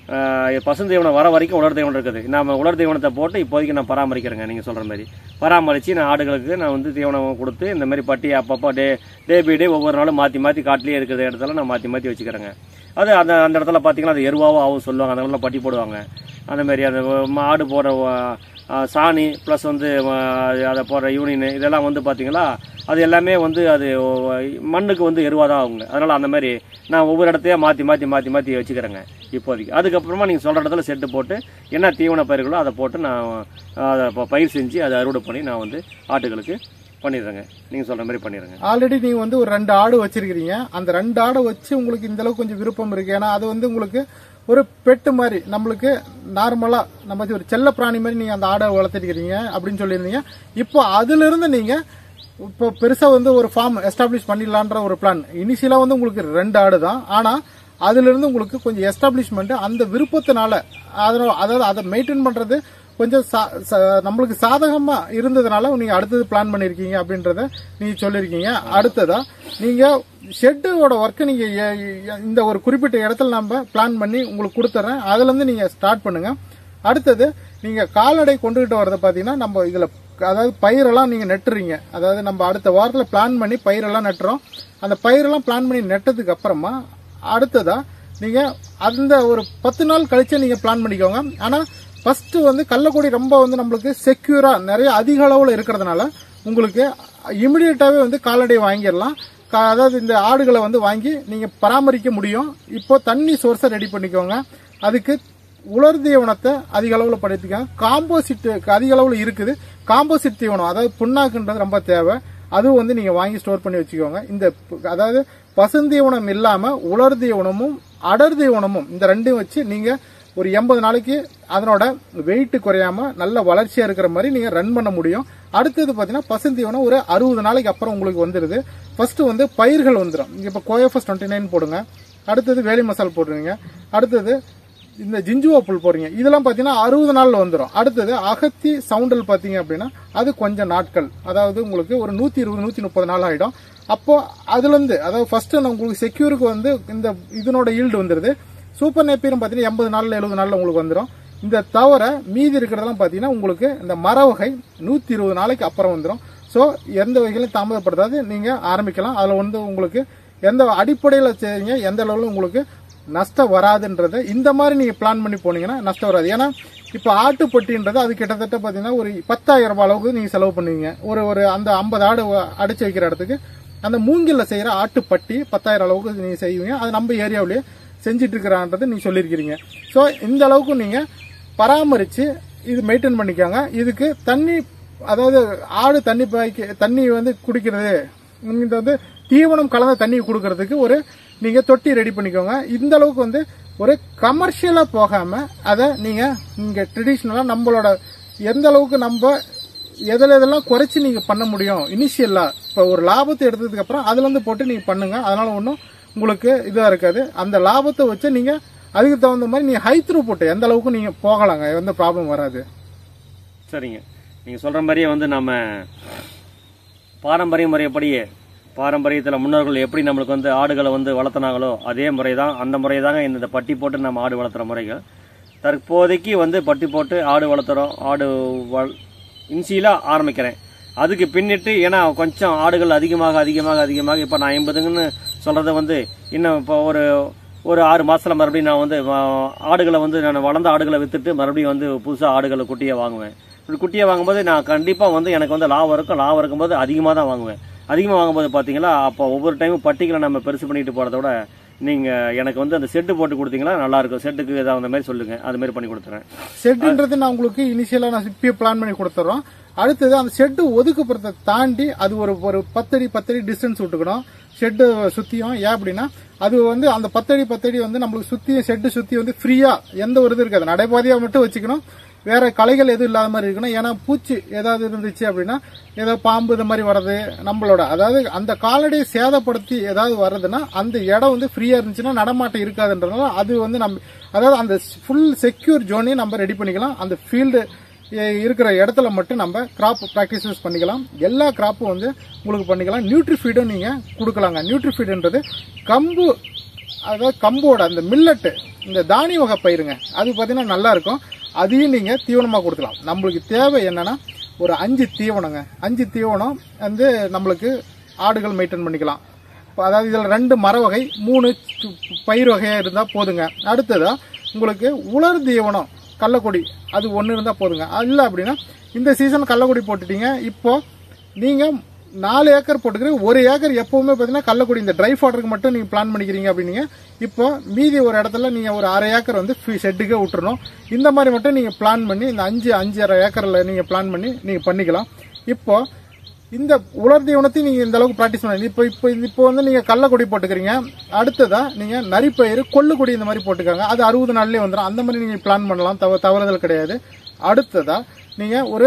பசு தீவனம் வர வரைக்கும் உலர் தீவனம் இருக்குது நம்ம உலர் தீவனத்தை போட்டு இப்போதைக்கு நான் பராமரிக்கிறேங்க நீங்கள் சொல்கிற மாதிரி பராமரித்து நான் ஆடுகளுக்கு நான் வந்து தீவனம் கொடுத்து இந்த மாதிரி பட்டி அப்பப்போ டே டே பை டே ஒவ்வொரு நாளும் மாற்றி மாற்றி காட்டிலே இருக்கிற இடத்துல நான் மாற்றி மாற்றி வச்சுக்கிறேங்க அது அந்த அந்த இடத்துல பார்த்தீங்கன்னா அது எருவாகவும் ஆகும் சொல்லுவாங்க அந்த இடத்துல பட்டி போடுவாங்க அந்த மாதிரி அந்த மாடு போடுற ஆ, சாணி ப்ளஸ் வந்து ஆ, அதை போடுற யூனியன் இதெல்லாம் வந்து பார்த்தீங்களா அது எல்லாமே வந்து அது ஓ, மண்ணுக்கு வந்து எருவாக தான் ஆகுங்க அதனால் அந்த மாதிரி நான் ஒவ்வொரு இடத்தையா மாற்றி மாற்றி மாற்றி மாற்றி வச்சுக்கிறேங்க இப்போதைக்கு அதுக்கப்புறமா நீங்கள் சொல்கிற இடத்துல செட்டு போட்டு என்ன தீவன பயிர்களோ அதை போட்டு நான் அதை ப- பயிர் செஞ்சு அதை அறுவடை பண்ணி நான் வந்து ஆட்டுகளுக்கு பண்ணிடுறேங்க நீங்கள் சொல்கிற மாதிரி பண்ணிடுறேங்க ஆல்ரெடி நீங்க வந்து ஒரு ரெண்டு ஆடு வச்சிருக்கிறீங்க அந்த ரெண்டு ஆடை வச்சு உங்களுக்கு இந்த அளவுக்கு கொஞ்சம் விருப்பம் இருக்கு ஏன்னா அது வந்து உங்களுக்கு ஒரு பெட்டு மாதிரி நம்மளுக்கு நார்மலா நம்ம ஒரு செல்ல பிராணி மாதிரி நீங்க அந்த ஆடை வளர்த்துருக்கிறீங்க அப்படின்னு சொல்லியிருந்தீங்க இப்போ அதுல இருந்து நீங்க இப்போ பெருசா வந்து ஒரு ஃபார்ம் எஸ்டாப்ளிஷ் பண்ணிடலான்ற ஒரு பிளான் இனிஷியலா வந்து உங்களுக்கு ரெண்டு ஆடு தான் ஆனா அதுல இருந்து உங்களுக்கு கொஞ்சம் எஸ்டாப்ளிஷ்மெண்ட் அந்த விருப்பத்தினால அதனால அதாவது அதை மெயின்டைன் பண்றது கொஞ்சம் சா- ச- நம்மளுக்கு சாதகமா இருந்ததுனால நீங்க அடுத்தது பிளான் பண்ணிருக்கீங்க அப்படின்றத நீங்க சொல்லிருக்கீங்க அடுத்ததா நீங்க ஷெட்டோட ஒர்க்கை நீங்க எ- எ- இந்த ஒரு குறிப்பிட்ட இடத்துல நம்ம பிளான் பண்ணி உங்களுக்கு கொடுத்துறேன் அதுல இருந்து நீங்க ஸ்டார்ட் பண்ணுங்க அடுத்தது நீங்க கால்நடை கொண்டுகிட்டு வரத பாத்தீங்கன்னா நம்ம இதுல அதாவது பயிரெல்லாம் நீங்க நட்டுறீங்க அதாவது நம்ம அடுத்த வாரத்துல பிளான் பண்ணி பயிரெல்லாம் நட்டுறோம் அந்த பயிரெல்லாம் பிளான் பண்ணி நட்டதுக்கு அப்புறமா அடுத்ததா நீங்க அந்த ஒரு பத்து நாள் கழிச்சு நீங்க பிளான் பண்ணிக்கோங்க ஆனா ஃபர்ஸ்ட் வந்து கள்ளக்குடி ரொம்ப வந்து நம்மளுக்கு செக்யூரா நிறைய அதிக அளவுல இருக்கிறதுனால உங்களுக்கு இமிடியேட்டாவே வந்து கால்நடை வாங்கிடலாம் கா- அதாவது இந்த ஆடுகளை வந்து வாங்கி நீங்க பராமரிக்க முடியும் இப்போ தண்ணி சோர்ஸை ரெடி பண்ணிக்கோங்க அதுக்கு உலர் தீவனத்தை அதிக அளவுல படுத்திக்கோங்க காம்போசிட் அதிக அளவுல இருக்குது காம்போசிட் தீவனம் அதாவது புண்ணாக்குன்றது ரொம்ப தேவை அதுவும் வந்து நீங்க வாங்கி ஸ்டோர் பண்ணி வச்சுக்கோங்க இந்த பு- அதாவது பசுந்தீவனம் இல்லாம உலர் தீவனமும் அடர் தீவனமும் இந்த ரெண்டையும் வச்சு நீங்க ஒரு எண்பது நாளைக்கு அதனோட வெயிட் குறையாம நல்ல வளர்ச்சியா இருக்கிற மாதிரி நீங்க ரன் பண்ண முடியும் அடுத்தது பாத்தீங்கன்னா பசுந்தீவனம் ஒரு அறுபது நாளைக்கு அப்புறம் உங்களுக்கு வந்துருது ஃபர்ஸ்ட் வந்து பயிர்கள் வந்துடும் இங்க இப்ப கோயோஃபஸ் டுவெண்ட்டி நைன் போடுங்க அடுத்தது வேலி மசால் போடுறீங்க அடுத்தது இந்த ஜிஞ்சுவா புல் போடுறீங்க இதெல்லாம் பாத்தீங்கன்னா அறுபது நாள்ல வந்துடும் அடுத்தது அகத்தி சவுண்டல் பாத்தீங்க அப்படின்னா அது கொஞ்சம் நாட்கள் அதாவது உங்களுக்கு ஒரு நூத்தி இருபது நூத்தி முப்பது நாள் ஆயிடும் அப்போ அதுல இருந்து அதாவது ஃபர்ஸ்ட் உங்களுக்கு செக்யூருக்கு வந்து இந்த இதனோட ஈல்டு வந்துருது சூப்பர் நேப்பியரும் பாத்தீங்கன்னா எண்பது நாள்ல எழுபது நாள்ல உங்களுக்கு வந்துடும் இந்த தவிர மீதி இருக்கிறதெல்லாம் பாத்தீங்கன்னா உங்களுக்கு இந்த மர வகை நூத்தி இருபது நாளைக்கு அப்புறம் வந்துடும் ஸோ எந்த வகையிலும் தாமதப்படுத்தாது நீங்க ஆரம்பிக்கலாம் அதுல வந்து உங்களுக்கு எந்த அடிப்படையில் செய்றீங்க எந்த அளவுல உங்களுக்கு நஷ்டம் வராதுன்றத இந்த மாதிரி நீங்க பிளான் பண்ணி போனீங்கன்னா நஷ்டம் வராது ஏன்னா இப்ப ஆட்டுப்பட்டின்றது அது கிட்டத்தட்ட பாத்தீங்கன்னா ஒரு பத்தாயிரம் ரூபாய் அளவுக்கு நீங்க செலவு பண்ணுவீங்க ஒரு ஒரு அந்த ஐம்பது ஆடு அடைச்சு வைக்கிற இடத்துக்கு அந்த மூங்கில்ல செய்யற ஆட்டுப்பட்டி பத்தாயிரம் அளவுக்கு நீங்க செய்வீங்க அது நம்ம ஏரியாவிலேயே செஞ்சுட்டு இருக்கிறான்றது நீங்க சொல்லியிருக்கிறீங்க ஸோ இந்த அளவுக்கு நீங்க பராமரிச்சு இது மெயின்டைன் பண்ணிக்கோங்க இதுக்கு தண்ணி அதாவது ஆடு தண்ணி பாய்க்க தண்ணி வந்து குடிக்கிறது இந்த வந்து தீவனம் கலந்த தண்ணி கொடுக்கறதுக்கு ஒரு நீங்க தொட்டி ரெடி பண்ணிக்கோங்க இந்த அளவுக்கு வந்து ஒரு கமர்ஷியலா போகாம அதை நீங்க இங்க ட்ரெடிஷ்னலா நம்மளோட எந்த அளவுக்கு நம்ம எதில் எதெல்லாம் குறைச்சி நீங்க பண்ண முடியும் இனிஷியலா இப்போ ஒரு லாபத்தை எடுத்ததுக்கு அப்புறம் அதுல இருந்து போட்டு நீங்க பண்ணுங்க அதனால ஒன்றும் உங்களுக்கு இதா இருக்காது அந்த லாபத்தை வச்சு நீங்க அதுக்கு தகுந்த மாதிரி நீங்க ஹை த்ரூ போட்டு எந்த அளவுக்கு நீங்க போகலாங்க எந்த ப்ராப்ளம் வராது சரிங்க நீங்கள் சொல்கிற மாதிரியே வந்து நம்ம பாரம்பரிய முறைப்படியே பாரம்பரியத்தில் முன்னோர்கள் எப்படி நம்மளுக்கு வந்து ஆடுகளை வந்து வளர்த்துனாங்களோ அதே முறை தான் அந்த முறை தாங்க இந்த பட்டி போட்டு நம்ம ஆடு வளர்த்துற முறைகள் தற்போதைக்கு வந்து பட்டி போட்டு ஆடு வளர்த்துறோம் ஆடு வள் இன்சியலாக ஆரம்பிக்கிறேன் அதுக்கு பின்னிட்டு ஏன்னா கொஞ்சம் ஆடுகள் அதிகமாக அதிகமாக அதிகமாக இப்போ நான் ஐம்பதுங்கன்னு சொல்கிறத வந்து இன்னும் இப்போ ஒரு ஒரு ஆறு மாசத்துல மறுபடியும் நான் வந்து வா- ஆடுகளை வந்து நான் வளர்ந்த ஆடுகளை வித்துட்டு மறுபடியும் வந்து புதுசாக ஆடுகளை குட்டியை வாங்குவேன் இப்படி குட்டியை வாங்கும்போது நான் கண்டிப்பாக வந்து எனக்கு வந்து லாபம் இருக்கும் லாபம் இருக்கும்போது அதிகமாக தான் வாங்குவேன் அதிகமாக வாங்கும்போது பார்த்தீங்களா அப்போ ஒவ்வொரு டைமும் பட்டிகளை நம்ம பெருசு பண்ணிட்டு போகிறத விட நீங்கள் எனக்கு வந்து அந்த செட்டு போட்டு கொடுத்தீங்கன்னா நல்லாயிருக்கும் செட்டுக்கு ஏதாவது அந்த மாதிரி சொல்லுங்கள் அது மாதிரி பண்ணி கொடுத்துறேன் ஷெட்ன்றது நான் உங்களுக்கு இனிஷியலா நான் இப்பயே பிளான் பண்ணி கொடுத்துறோம் அடுத்தது அந்த ஷெட்டு ஒதுக்குப்புறத்தை தாண்டி அது ஒரு ஒரு பத்தடி பத்தடி டிஸ்டன்ஸ் விட்டுக்கணும் ஷெட்டு சுத்தியும் ஏன் அப்படின்னா அது வந்து அந்த பத்தடி பத்தடி வந்து நம்மளுக்கு சுத்தியும் ஷெட்டு சுத்தி வந்து ஃப்ரீயா எந்த ஒரு இது இருக்காது நடைபாதையா மட்டும் வச்சுக்கணும் வேற களைகள் எதுவும் இல்லாத மாதிரி இருக்கணும் ஏன்னா பூச்சி ஏதாவது இருந்துச்சு அப்படின்னா ஏதோ பாம்பு இது மாதிரி வர்றது நம்மளோட அதாவது அந்த கால்நடையை சேதப்படுத்தி ஏதாவது வர்றதுன்னா அந்த இடம் வந்து ஃப்ரீயா இருந்துச்சுன்னா நடமாட்டம் இருக்காதுன்றதுனால அது வந்து நம்ம அதாவது அந்த ஃபுல் செக்யூர் ஜோனையும் நம்ம ரெடி பண்ணிக்கலாம் அந்த ஃபீல்டு இருக்கிற இடத்துல மட்டும் நம்ம கிராப் ப்ராக்டிசஸ் பண்ணிக்கலாம் எல்லா கிராப்பும் வந்து உங்களுக்கு பண்ணிக்கலாம் நியூட்ரி ஃபீடும் நீங்க கொடுக்கலாங்க நியூட்ரி ஃபீடுன்றது கம்பு அதாவது கம்போட அந்த மில்லட்டு இந்த தானிய வகை பயிருங்க அது பார்த்தீங்கன்னா நல்லா இருக்கும் அதையும் நீங்க தீவனமா கொடுக்கலாம் நம்மளுக்கு தேவை என்னன்னா ஒரு அஞ்சு தீவனங்க அஞ்சு தீவனம் வந்து நம்மளுக்கு ஆடுகள் மெயின்டைன் பண்ணிக்கலாம் இப்ப அதாவது இதில் ரெண்டு மர வகை மூணு சு- பயிர் வகையாக இருந்தால் போதுங்க அடுத்ததா உங்களுக்கு உலர் தீவனம் கள்ளக்கொடி அது ஒன்று இருந்தால் போதுங்க இல்லை அப்படின்னா இந்த சீசன் கள்ளக்கொடி போட்டுட்டீங்க இப்போ நீங்கள் நாலு ஏக்கர் போட்டுக்கிறீங்க ஒரு ஏக்கர் எப்பவுமே பார்த்தீங்கன்னா கள்ளக்குடி இந்த ட்ரை ஃபாடருக்கு மட்டும் நீங்கள் பிளான் பண்ணிக்கிறீங்க அப்படின்னீங்க இப்போ மீதி ஒரு இடத்துல நீங்கள் ஒரு அரை ஏக்கர் வந்து ஷெட்டுக்கே விட்டுறணும் இந்த மாதிரி மட்டும் நீங்கள் பிளான் பண்ணி இந்த அஞ்சு அஞ்சரை ஏக்கரில் நீங்கள் பிளான் பண்ணி நீங்கள் பண்ணிக்கலாம் இப்போ இந்த உலர் தீவனத்தையும் நீங்க இந்த அளவுக்கு ப்ராக்டிஸ் பண்ணி இப்போ இப்போ இப்போ வந்து நீங்க கள்ளக்கொடி போட்டுக்கிறீங்க அடுத்ததா நீங்க நரிப்பயிறு கொள்ளுக்கொடி இந்த மாதிரி போட்டுக்காங்க அது அறுபது நாள்லயே வந்துடும் அந்த மாதிரி நீங்க பிளான் பண்ணலாம் தவ தவறுதல் கிடையாது அடுத்ததா நீங்க ஒரு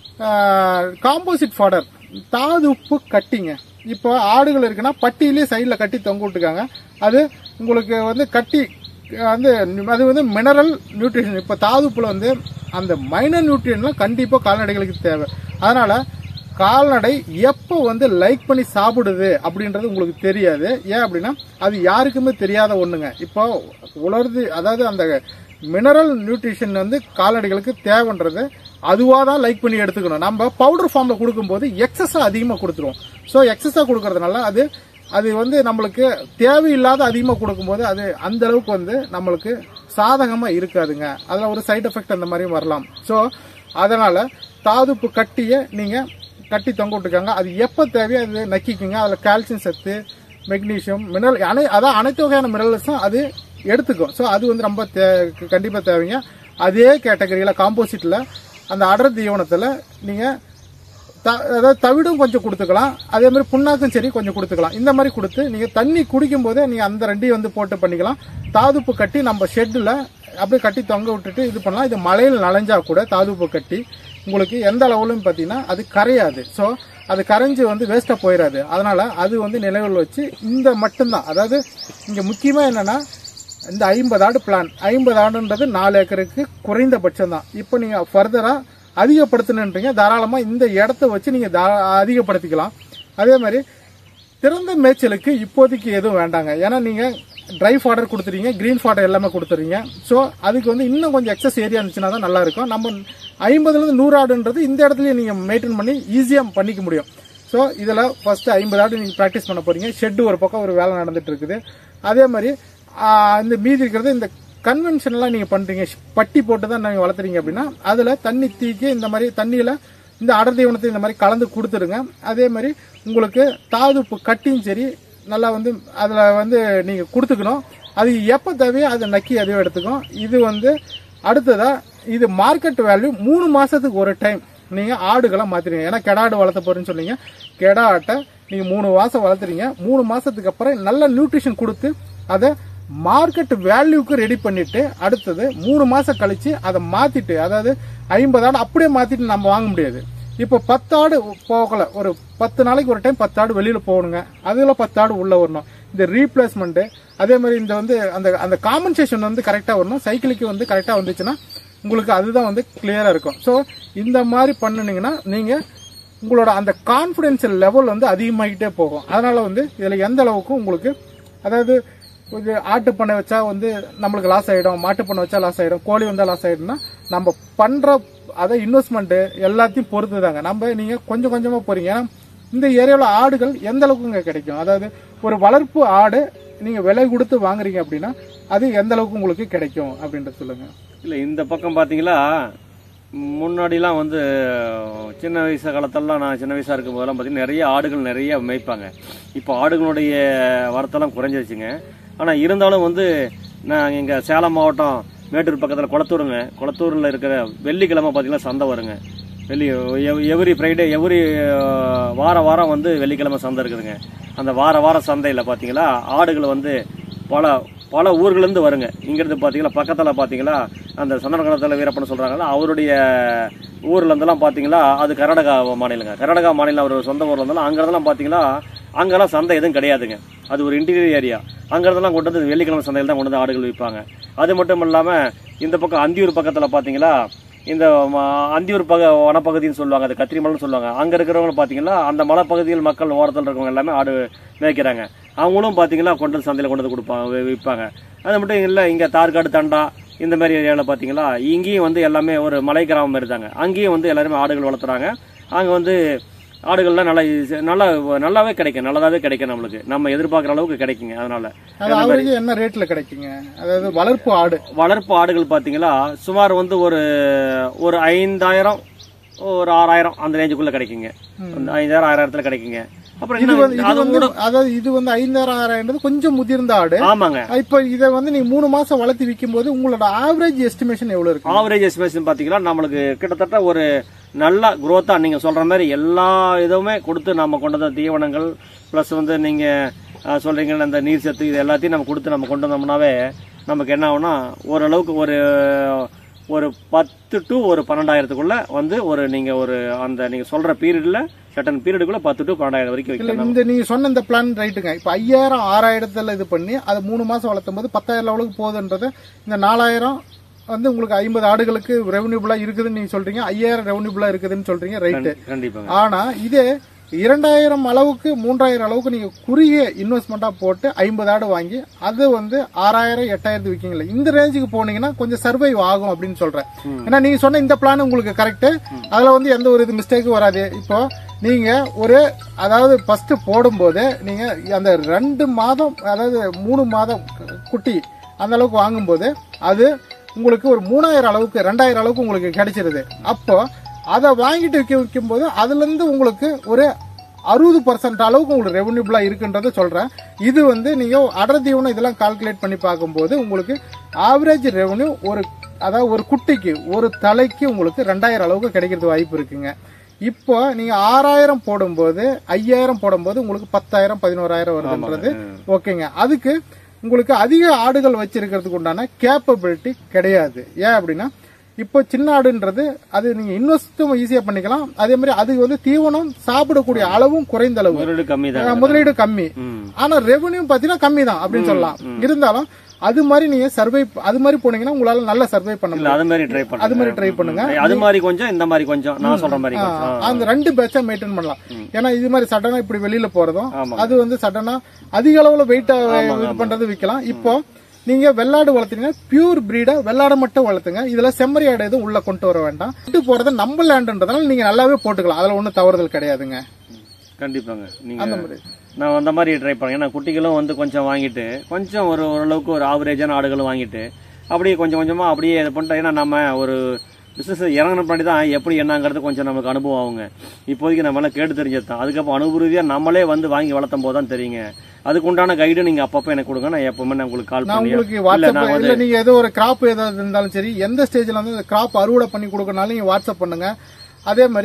காம்போசிட் ஃபாடர் தாது உப்பு கட்டிங்க இப்போ ஆடுகள் இருக்குன்னா பட்டியிலே சைடில் கட்டி தொங்க விட்டுக்காங்க அது உங்களுக்கு வந்து கட்டி வந்து அது வந்து மினரல் நியூட்ரிஷன் இப்போ தாதுப்புல வந்து அந்த மைனர் நியூட்ரியன்லாம் கண்டிப்பாக கால்நடைகளுக்கு தேவை அதனால கால்நடை எப்போ வந்து லைக் பண்ணி சாப்பிடுது அப்படின்றது உங்களுக்கு தெரியாது ஏன் அப்படின்னா அது யாருக்குமே தெரியாத ஒண்ணுங்க இப்போ உலர்ந்து அதாவது அந்த மினரல் நியூட்ரிஷன் வந்து கால்நடைகளுக்கு தேவைன்றது அதுவாக தான் லைக் பண்ணி எடுத்துக்கணும் நம்ம பவுடர் ஃபார்மில் கொடுக்கும்போது எக்ஸஸாக அதிகமாக கொடுத்துருவோம் ஸோ எக்ஸஸாக கொடுக்கறதுனால அது அது வந்து நம்மளுக்கு தேவையில்லாத அதிகமாக கொடுக்கும்போது அது அந்த அளவுக்கு வந்து நம்மளுக்கு சாதகமாக இருக்காதுங்க அதில் ஒரு சைடு எஃபெக்ட் அந்த மாதிரியும் வரலாம் ஸோ அதனால தாதுப்பு கட்டியை நீங்கள் கட்டி தொங்க விட்டுருக்காங்க அது எப்போ தேவையோ அது நக்கிக்குங்க அதில் கால்சியம் சத்து மெக்னீஷியம் மினரல் அனை அதான் அனைத்து வகையான மினரல்ஸும் அது எடுத்துக்கும் ஸோ அது வந்து ரொம்ப தே கண்டிப்பாக தேவைங்க அதே கேட்டகரியில் காம்போசிட்டில் அந்த அடர் தீவனத்தில் நீங்கள் த- அதாவது தவிடும் கொஞ்சம் கொடுத்துக்கலாம் அதே மாதிரி புண்ணாக்கும் சரி கொஞ்சம் கொடுத்துக்கலாம் இந்த மாதிரி கொடுத்து நீங்க தண்ணி குடிக்கும் போதே நீங்க அந்த ரெண்டையும் வந்து போட்டு பண்ணிக்கலாம் தாதுப்பு கட்டி நம்ம ஷெட்டில் அப்படியே கட்டி தொங்க விட்டுட்டு இது பண்ணலாம் இது மழையில் நனைஞ்சா கூட தாதுப்பு கட்டி உங்களுக்கு எந்த அளவுலும் பார்த்தீங்கன்னா அது கரையாது ஸோ அது கரைஞ்சு வந்து வேஸ்ட்டாக போயிடாது அதனால அது வந்து நிலைவில் வச்சு இந்த மட்டும்தான் அதாவது இங்கே முக்கியமாக என்னன்னா இந்த ஐம்பது ஆடு பிளான் ஐம்பது ஆடுன்றது நாலு ஏக்கருக்கு குறைந்தபட்சம் தான் இப்போ நீங்க ஃபர்தரா அதிகப்படுத்தணுன்றீங்க தாராளமா இந்த இடத்த வச்சு நீங்க தா- அதிகப்படுத்திக்கலாம் அதே மாதிரி திறந்த மேய்ச்சலுக்கு இப்போதைக்கு எதுவும் வேண்டாங்க ஏன்னா நீங்க ட்ரை ஃபாடர் கொடுத்துறீங்க கிரீன் ஃபாடர் எல்லாமே கொடுத்துறீங்க ஸோ அதுக்கு வந்து இன்னும் கொஞ்சம் எக்ஸஸ் ஏரியா இருந்துச்சுன்னா தான் நல்லா இருக்கும் நம்ம ஐம்பதுலேருந்து நூறு ஆடுன்றது இந்த இடத்துலயே நீங்க மெயின்டைன் பண்ணி ஈஸியாக பண்ணிக்க முடியும் ஸோ இதில் ஃபர்ஸ்ட் ஐம்பது ஆடு நீங்கள் ப்ராக்டிஸ் பண்ண போறீங்க ஷெட்டு ஒரு பக்கம் ஒரு வேலை நடந்துட்டு இருக்குது அதே மாதிரி ஆஹ், இந்த மீதி இருக்கிறது இந்த கன்வென்ஷன்லாம் நீங்கள் பண்ணுறீங்க பட்டி போட்டு தான் நீங்கள் வளர்த்துறீங்க அப்படின்னா அதில் தண்ணி தீக்கி இந்த மாதிரி தண்ணியில் இந்த அடர் தீவனத்தை இந்த மாதிரி கலந்து கொடுத்துருங்க அதே மாதிரி உங்களுக்கு தாதுப்பு கட்டியும் சரி நல்லா வந்து அதில் வந்து நீங்கள் கொடுத்துக்கணும் அது எப்போ தேவையோ அதை நக்கி அதுவே எடுத்துக்கும் இது வந்து அடுத்ததா இது மார்க்கெட் வேல்யூ மூணு மாசத்துக்கு ஒரு டைம் நீங்க ஆடுகளை மாத்திரீங்க ஏன்னா கெடாடு வளர்த்த போறேன்னு சொன்னீங்க கெடா ஆட்டை நீங்க மூணு மாசம் வளர்த்துறீங்க மூணு மாசத்துக்கு அப்புறம் நல்ல நியூட்ரிஷன் கொடுத்து அதை மார்க்கெட் வேல்யூக்கு ரெடி பண்ணிட்டு அடுத்தது மூணு மாசம் கழிச்சு அதை மாத்திட்டு அதாவது ஐம்பது ஆடு அப்படியே மாத்திட்டு நம்ம வாங்க முடியாது இப்போ பத்து ஆடு போகல ஒரு பத்து நாளைக்கு ஒரு டைம் பத்து ஆடு வெளியில போகணுங்க அதுல பத்து ஆடு உள்ள வரணும் இந்த ரீப்ளேஸ்மெண்ட் அதே மாதிரி இந்த வந்து அந்த அந்த காம்பன்சேஷன் வந்து கரெக்டா வரணும் சைக்கிளுக்கு வந்து கரெக்டா வந்துச்சுன்னா உங்களுக்கு அதுதான் வந்து கிளியரா இருக்கும் ஸோ இந்த மாதிரி பண்ணுனீங்கன்னா நீங்க உங்களோட அந்த கான்ஃபிடென்ஸ் லெவல் வந்து அதிகமாகிட்டே போகும் அதனால வந்து இதுல எந்த அளவுக்கு உங்களுக்கு அதாவது இது ஆட்டு பண்ணை வச்சா வந்து நம்மளுக்கு லாஸ் ஆயிடும் மாட்டு பண்ணை வச்சா லாஸ் ஆயிடும் கோழி வந்தா லாஸ் ஆயிடும்னா நம்ம பண்ற அதை இன்வெஸ்ட்மெண்ட் எல்லாத்தையும் பொறுத்து தாங்க நம்ம நீங்க கொஞ்சம் கொஞ்சமா போறீங்க ஏன்னா இந்த ஏரியாவில் ஆடுகள் எந்த அளவுக்கு இங்க கிடைக்கும் அதாவது ஒரு வளர்ப்பு ஆடு நீங்க விலை கொடுத்து வாங்குறீங்க அப்படின்னா அது எந்த அளவுக்கு உங்களுக்கு கிடைக்கும் அப்படின்றத சொல்லுங்க இல்லை இந்த பக்கம் பார்த்தீங்களா முன்னாடிலாம் வந்து சின்ன வயசு காலத்தெல்லாம் நான் சின்ன வயசாக இருக்கும் போதெல்லாம் பார்த்தீங்கன்னா நிறைய ஆடுகள் நிறைய மேய்ப்பாங்க இப்போ ஆடுகளுடைய வரத்தெல்லாம் குறைஞ்சிருச்சுங்க ஆனால் இருந்தாலும் வந்து நான் எங்கள் சேலம் மாவட்டம் மேட்டூர் பக்கத்தில் குளத்தூருங்க குளத்தூரில் இருக்கிற வெள்ளிக்கிழமை பார்த்தீங்கன்னா சந்தை வருங்க வெள்ளி எவ்ரி ஃப்ரைடே எவ்ரி வார வாரம் வந்து வெள்ளிக்கிழமை சந்தை இருக்குதுங்க அந்த வார வார சந்தையில் பார்த்தீங்களா ஆடுகள் வந்து பல பல ஊர்கள்லேருந்து வருங்க இங்கேருந்து பார்த்தீங்களா பக்கத்தில் பார்த்தீங்களா அந்த சந்தனகலத்தில் வீரப்பன் சொல்கிறாங்கல்ல அவருடைய ஊர்ல இருந்தெல்லாம் பார்த்தீங்களா அது கர்நாடகா மாநிலங்க கர்நாடகா மாநிலம் அவர் சொந்த ஊர்ல இருந்தாலும் அங்கேருந்தெல்லாம் பார்த்தீங்களா அங்கெல்லாம் சந்தை எதுவும் கிடையாதுங்க அது ஒரு இன்டீரியர் ஏரியா அங்கேருந்தெல்லாம் கொண்டு வந்து வெள்ளிக்கிழமை சந்தையில் தான் கொண்டு வந்து ஆடுகள் விற்பாங்க அது மட்டும் இல்லாமல் இந்த பக்கம் அந்தியூர் பக்கத்தில் பார்த்தீங்களா இந்த ம- அந்தியூர் பக வனப்பகுதின்னு சொல்லுவாங்க அது கத்திரிமலைன்னு சொல்லுவாங்க அங்கே இருக்கிறவங்க பார்த்தீங்கன்னா அந்த மலைப்பகுதியில் மக்கள் ஓரத்தில் இருக்கவங்க எல்லாமே ஆடு மேய்க்கிறாங்க அவங்களும் பார்த்தீங்கன்னா கொண்டு வந்து சந்தையில் கொண்டு வந்து கொடுப்பாங்க வி- விற்பாங்க அது மட்டும் இல்லை இங்கே தார்காடு தண்டா இந்த மாதிரி ஏரியாவில் பார்த்தீங்களா இங்கேயும் வந்து எல்லாமே ஒரு மலை கிராமம் மாதிரி தாங்க அங்கேயும் வந்து எல்லாருமே ஆடுகள் வளர்த்துறாங்க அங்கே வந்து ஆடுகள்லாம் நல்லா ஈஸி- நல்லா நல்லாவே கிடைக்கும் நல்லதாவே கிடைக்கும் நம்மளுக்கு நம்ம எதிர்பார்க்குற அளவுக்கு கிடைக்குங்க அதனால அது ஆவரேஜ் என்ன ரேட்ல கிடைக்குங்க அதாவது வளர்ப்பு ஆடு வளர்ப்பு ஆடுகள் பார்த்தீங்களா சுமார் வந்து ஒரு ஒரு ஐந்தாயிரம் ஒரு ஆறாயிரம் அந்த ரேஞ்சுக்குள்ள கிடைக்குங்க அந்த ஐந்தாயிரம் ஆறாயிரத்துல கிடைக்குங்க அப்புறம் இது வந்து இன்னும் இது அது வந்து கூட அதாவது இது வந்து ஐந்தாயிரம் ஆறாயிரம் கொஞ்சம் முதிர்ந்த ஆடு ஆமாங்க இப்ப இதை வந்து நீங்க மூணு மாசம் வளர்த்து விற்கும் போது உங்களோட ஆவரேஜ் எஸ்டிமேஷன் எவ்வளவு இருக்கு ஆவரேஜ் எஸ்டிமேஷன் பார்த்தீங்கன்னா நம்மளுக்கு கிட்டத்தட்ட ஒரு நல்ல குரோத்தா நீங்க சொல்ற மாதிரி எல்லா இதுவுமே கொடுத்து நம்ம கொண்டு வந்த தீவனங்கள் ப்ளஸ் வந்து நீங்க அஹ், சொல்றீங்கல்ல அந்த நீர் சத்து இது எல்லாத்தையும் நம்ம கொடுத்து நம்ம கொண்டு வந்தோம்னாவே நமக்கு என்ன ஆகும்னா ஓரளவுக்கு ஒரு ஒரு பத்து டு ஒரு பன்னெண்டாயிரத்துக்குள்ள வந்து ஒரு நீங்க ஒரு அந்த நீங்க சொல்ற பீரியட்ல சட்டன் பீரியடுக்குள்ள பத்து டு பன்னெண்டாயிரம் வரைக்கும் இல்ல வைக்கணும் இந்த நீங்க சொன்ன இந்த பிளான் ரைட்டுங்க இப்ப ஐயாயிரம் ஆறாயிரத்துல இது பண்ணி அதை மூணு மாசம் வளர்த்தும் போது பத்தாயிரம் லெவலுக்கு போகுதுன்றது இந்த நாலாயிரம் வந்து உங்களுக்கு ஐம்பது ஆடுகளுக்கு ரெவன்யூபிளா இருக்குதுன்னு நீங்க சொல்றீங்க ஐயாயிரம் ரெவன்யூபிளா இருக்குதுன்னு சொல்றீங்க ரைட்டு கண்டிப்பாங்க ஆனா இதே இரண்டாயிரம் அளவுக்கு மூன்றாயிரம் அளவுக்கு நீங்க குறுகிய இன்வெஸ்ட்மெண்டா போட்டு ஐம்பது ஆடு வாங்கி அது வந்து ஆறாயிரம் எட்டாயிரத்து விற்கீங்களா இந்த ரேஞ்சுக்கு போனீங்கன்னா கொஞ்சம் சர்வைவ் ஆகும் அப்படின்னு சொல்றேன் ஏன்னா நீங்க சொன்ன இந்த பிளான் உங்களுக்கு கரெக்ட் அதுல வந்து எந்த ஒரு இது மிஸ்டேக்கும் வராது இப்போ நீங்க ஒரு அதாவது ஃபர்ஸ்ட் போடும்போது நீங்க அந்த ரெண்டு மாதம் அதாவது மூணு மாதம் குட்டி அந்த அளவுக்கு வாங்கும்போது அது உங்களுக்கு ஒரு மூணாயிரம் அளவுக்கு ரெண்டாயிரம் அளவுக்கு உங்களுக்கு கிடைச்சிருது அப்போ அதை வாங்கிட்டு விற்க விற்கும்போது அதுல இருந்து உங்களுக்கு ஒரு அறுபது பர்சன்ட் அளவுக்கு உங்களுக்கு ரெவன்யூபிளா இருக்குன்றத சொல்றேன் இது வந்து நீங்க அடர் தீவனம் இதெல்லாம் கால்குலேட் பண்ணி பார்க்கும்போது உங்களுக்கு ஆவரேஜ் ரெவன்யூ ஒரு அதாவது ஒரு குட்டிக்கு ஒரு தலைக்கு உங்களுக்கு ரெண்டாயிரம் அளவுக்கு கிடைக்கிறது வாய்ப்பு இருக்குங்க இப்போ நீங்க ஆறாயிரம் போடும்போது ஐயாயிரம் போடும்போது உங்களுக்கு பத்தாயிரம் பதினோராயிரம் வருதுன்றது ஓகேங்க அதுக்கு உங்களுக்கு அதிக ஆடுகள் வச்சிருக்கிறதுக்கு உண்டான கேப்பபிலிட்டி கிடையாது ஏன் அப்படின்னா இப்போ சின்ன ஆடுன்றது அது நீங்க இன்வெஸ்டும் ஈஸியா பண்ணிக்கலாம் அதே மாதிரி அது வந்து தீவனம் சாப்பிடக்கூடிய அளவும் குறைந்த அளவு முதலீடு கம்மி தான் அஹ் முதலீடு கம்மி ம். ஆனா ரெவன்யூ பாத்தீங்கன்னா கம்மி தான் அப்படின்னு சொல்லலாம் இருந்தாலும் அது மாதிரி நீங்க சர்வை அது மாதிரி போனீங்கன்னா உங்களால நல்லா சர்வை பண்ண இல்ல முடியும் அது மாதிரி ட்ரை பண்ணுங்க அது மாதிரி ட்ரை பண்ணுங்க அது மாதிரி கொஞ்சம் இந்த மாதிரி கொஞ்சம் நான் சொல்ற மாதிரி கொஞ்சம் ஆ. அந்த ரெண்டு பேட்சா மெயின்டைன் பண்ணலாம் ஏன்னா இது மாதிரி சடனா இப்படி வெளியில போறதும் ஆமா. அது வந்து சடனா அதிக அளவுல வெயிட் இது பண்றது விற்கலாம் இப்போ நீங்க வெள்ளாடு வளர்த்தீங்கன்னா பியூர் பிரீடா வெள்ளாடு மட்டும் வளர்த்துங்க இதுல செம்மறி ஆடு எதுவும் உள்ள கொண்டு வர வேண்டாம் விட்டு போறது நம்ம லேண்டுன்றதுனால நீங்க நல்லாவே போட்டுக்கலாம் அதுல ஒண்ணும் தவறுதல் கிடையாதுங்க கண்டிப்பாங்க நீங்க அந்த மாதிரி நான் அந்த மாதிரி ட்ரை பண்ணேன் ஏன்னா குட்டிகளும் வந்து கொஞ்சம் வாங்கிட்டு கொஞ்சம் ஒரு ஓரளவுக்கு ஒரு ஆவரேஜான ஆடுகளும் வாங்கிட்டு அப்படியே கொஞ்சம் கொஞ்சமா அப்படியே இது பண்ணிட்டோம் ஏன்னா நம்ம ஒரு பிசினஸ் இறங்கின பண்ணி தான் எப்படி என்னங்கிறது கொஞ்சம் நமக்கு அனுபவம் ஆகுங்க இப்போதைக்கு நம்ம எல்லாம் கேட்டு தெரிஞ்சது தான் அதுக்கப்புறம் அனுபவ நம்மளே வந்து வாங்கி வளர்த்தும் போது தான் தெரியுங்க அதுக்கு உண்டான கைடு நீங்க அப்பப்போ எனக்கு கொடுங்க நான் எப்பவுமே நான் உங்களுக்கு கால் நான் பண்ணி உங்களுக்கு இல்ல வாட்ஸ்அப் நான் வந்து இல்ல நீங்க ஏதோ ஒரு கிராப் ஏதாவது இருந்தாலும் சரி எந்த ஸ்டேஜ்ல வந்து கிராப் அறுவடை பண்ணி கொடுக்கறனாலும் நீங்க வாட்ஸ்அப் பண்ணுங்க அதே மாதிரி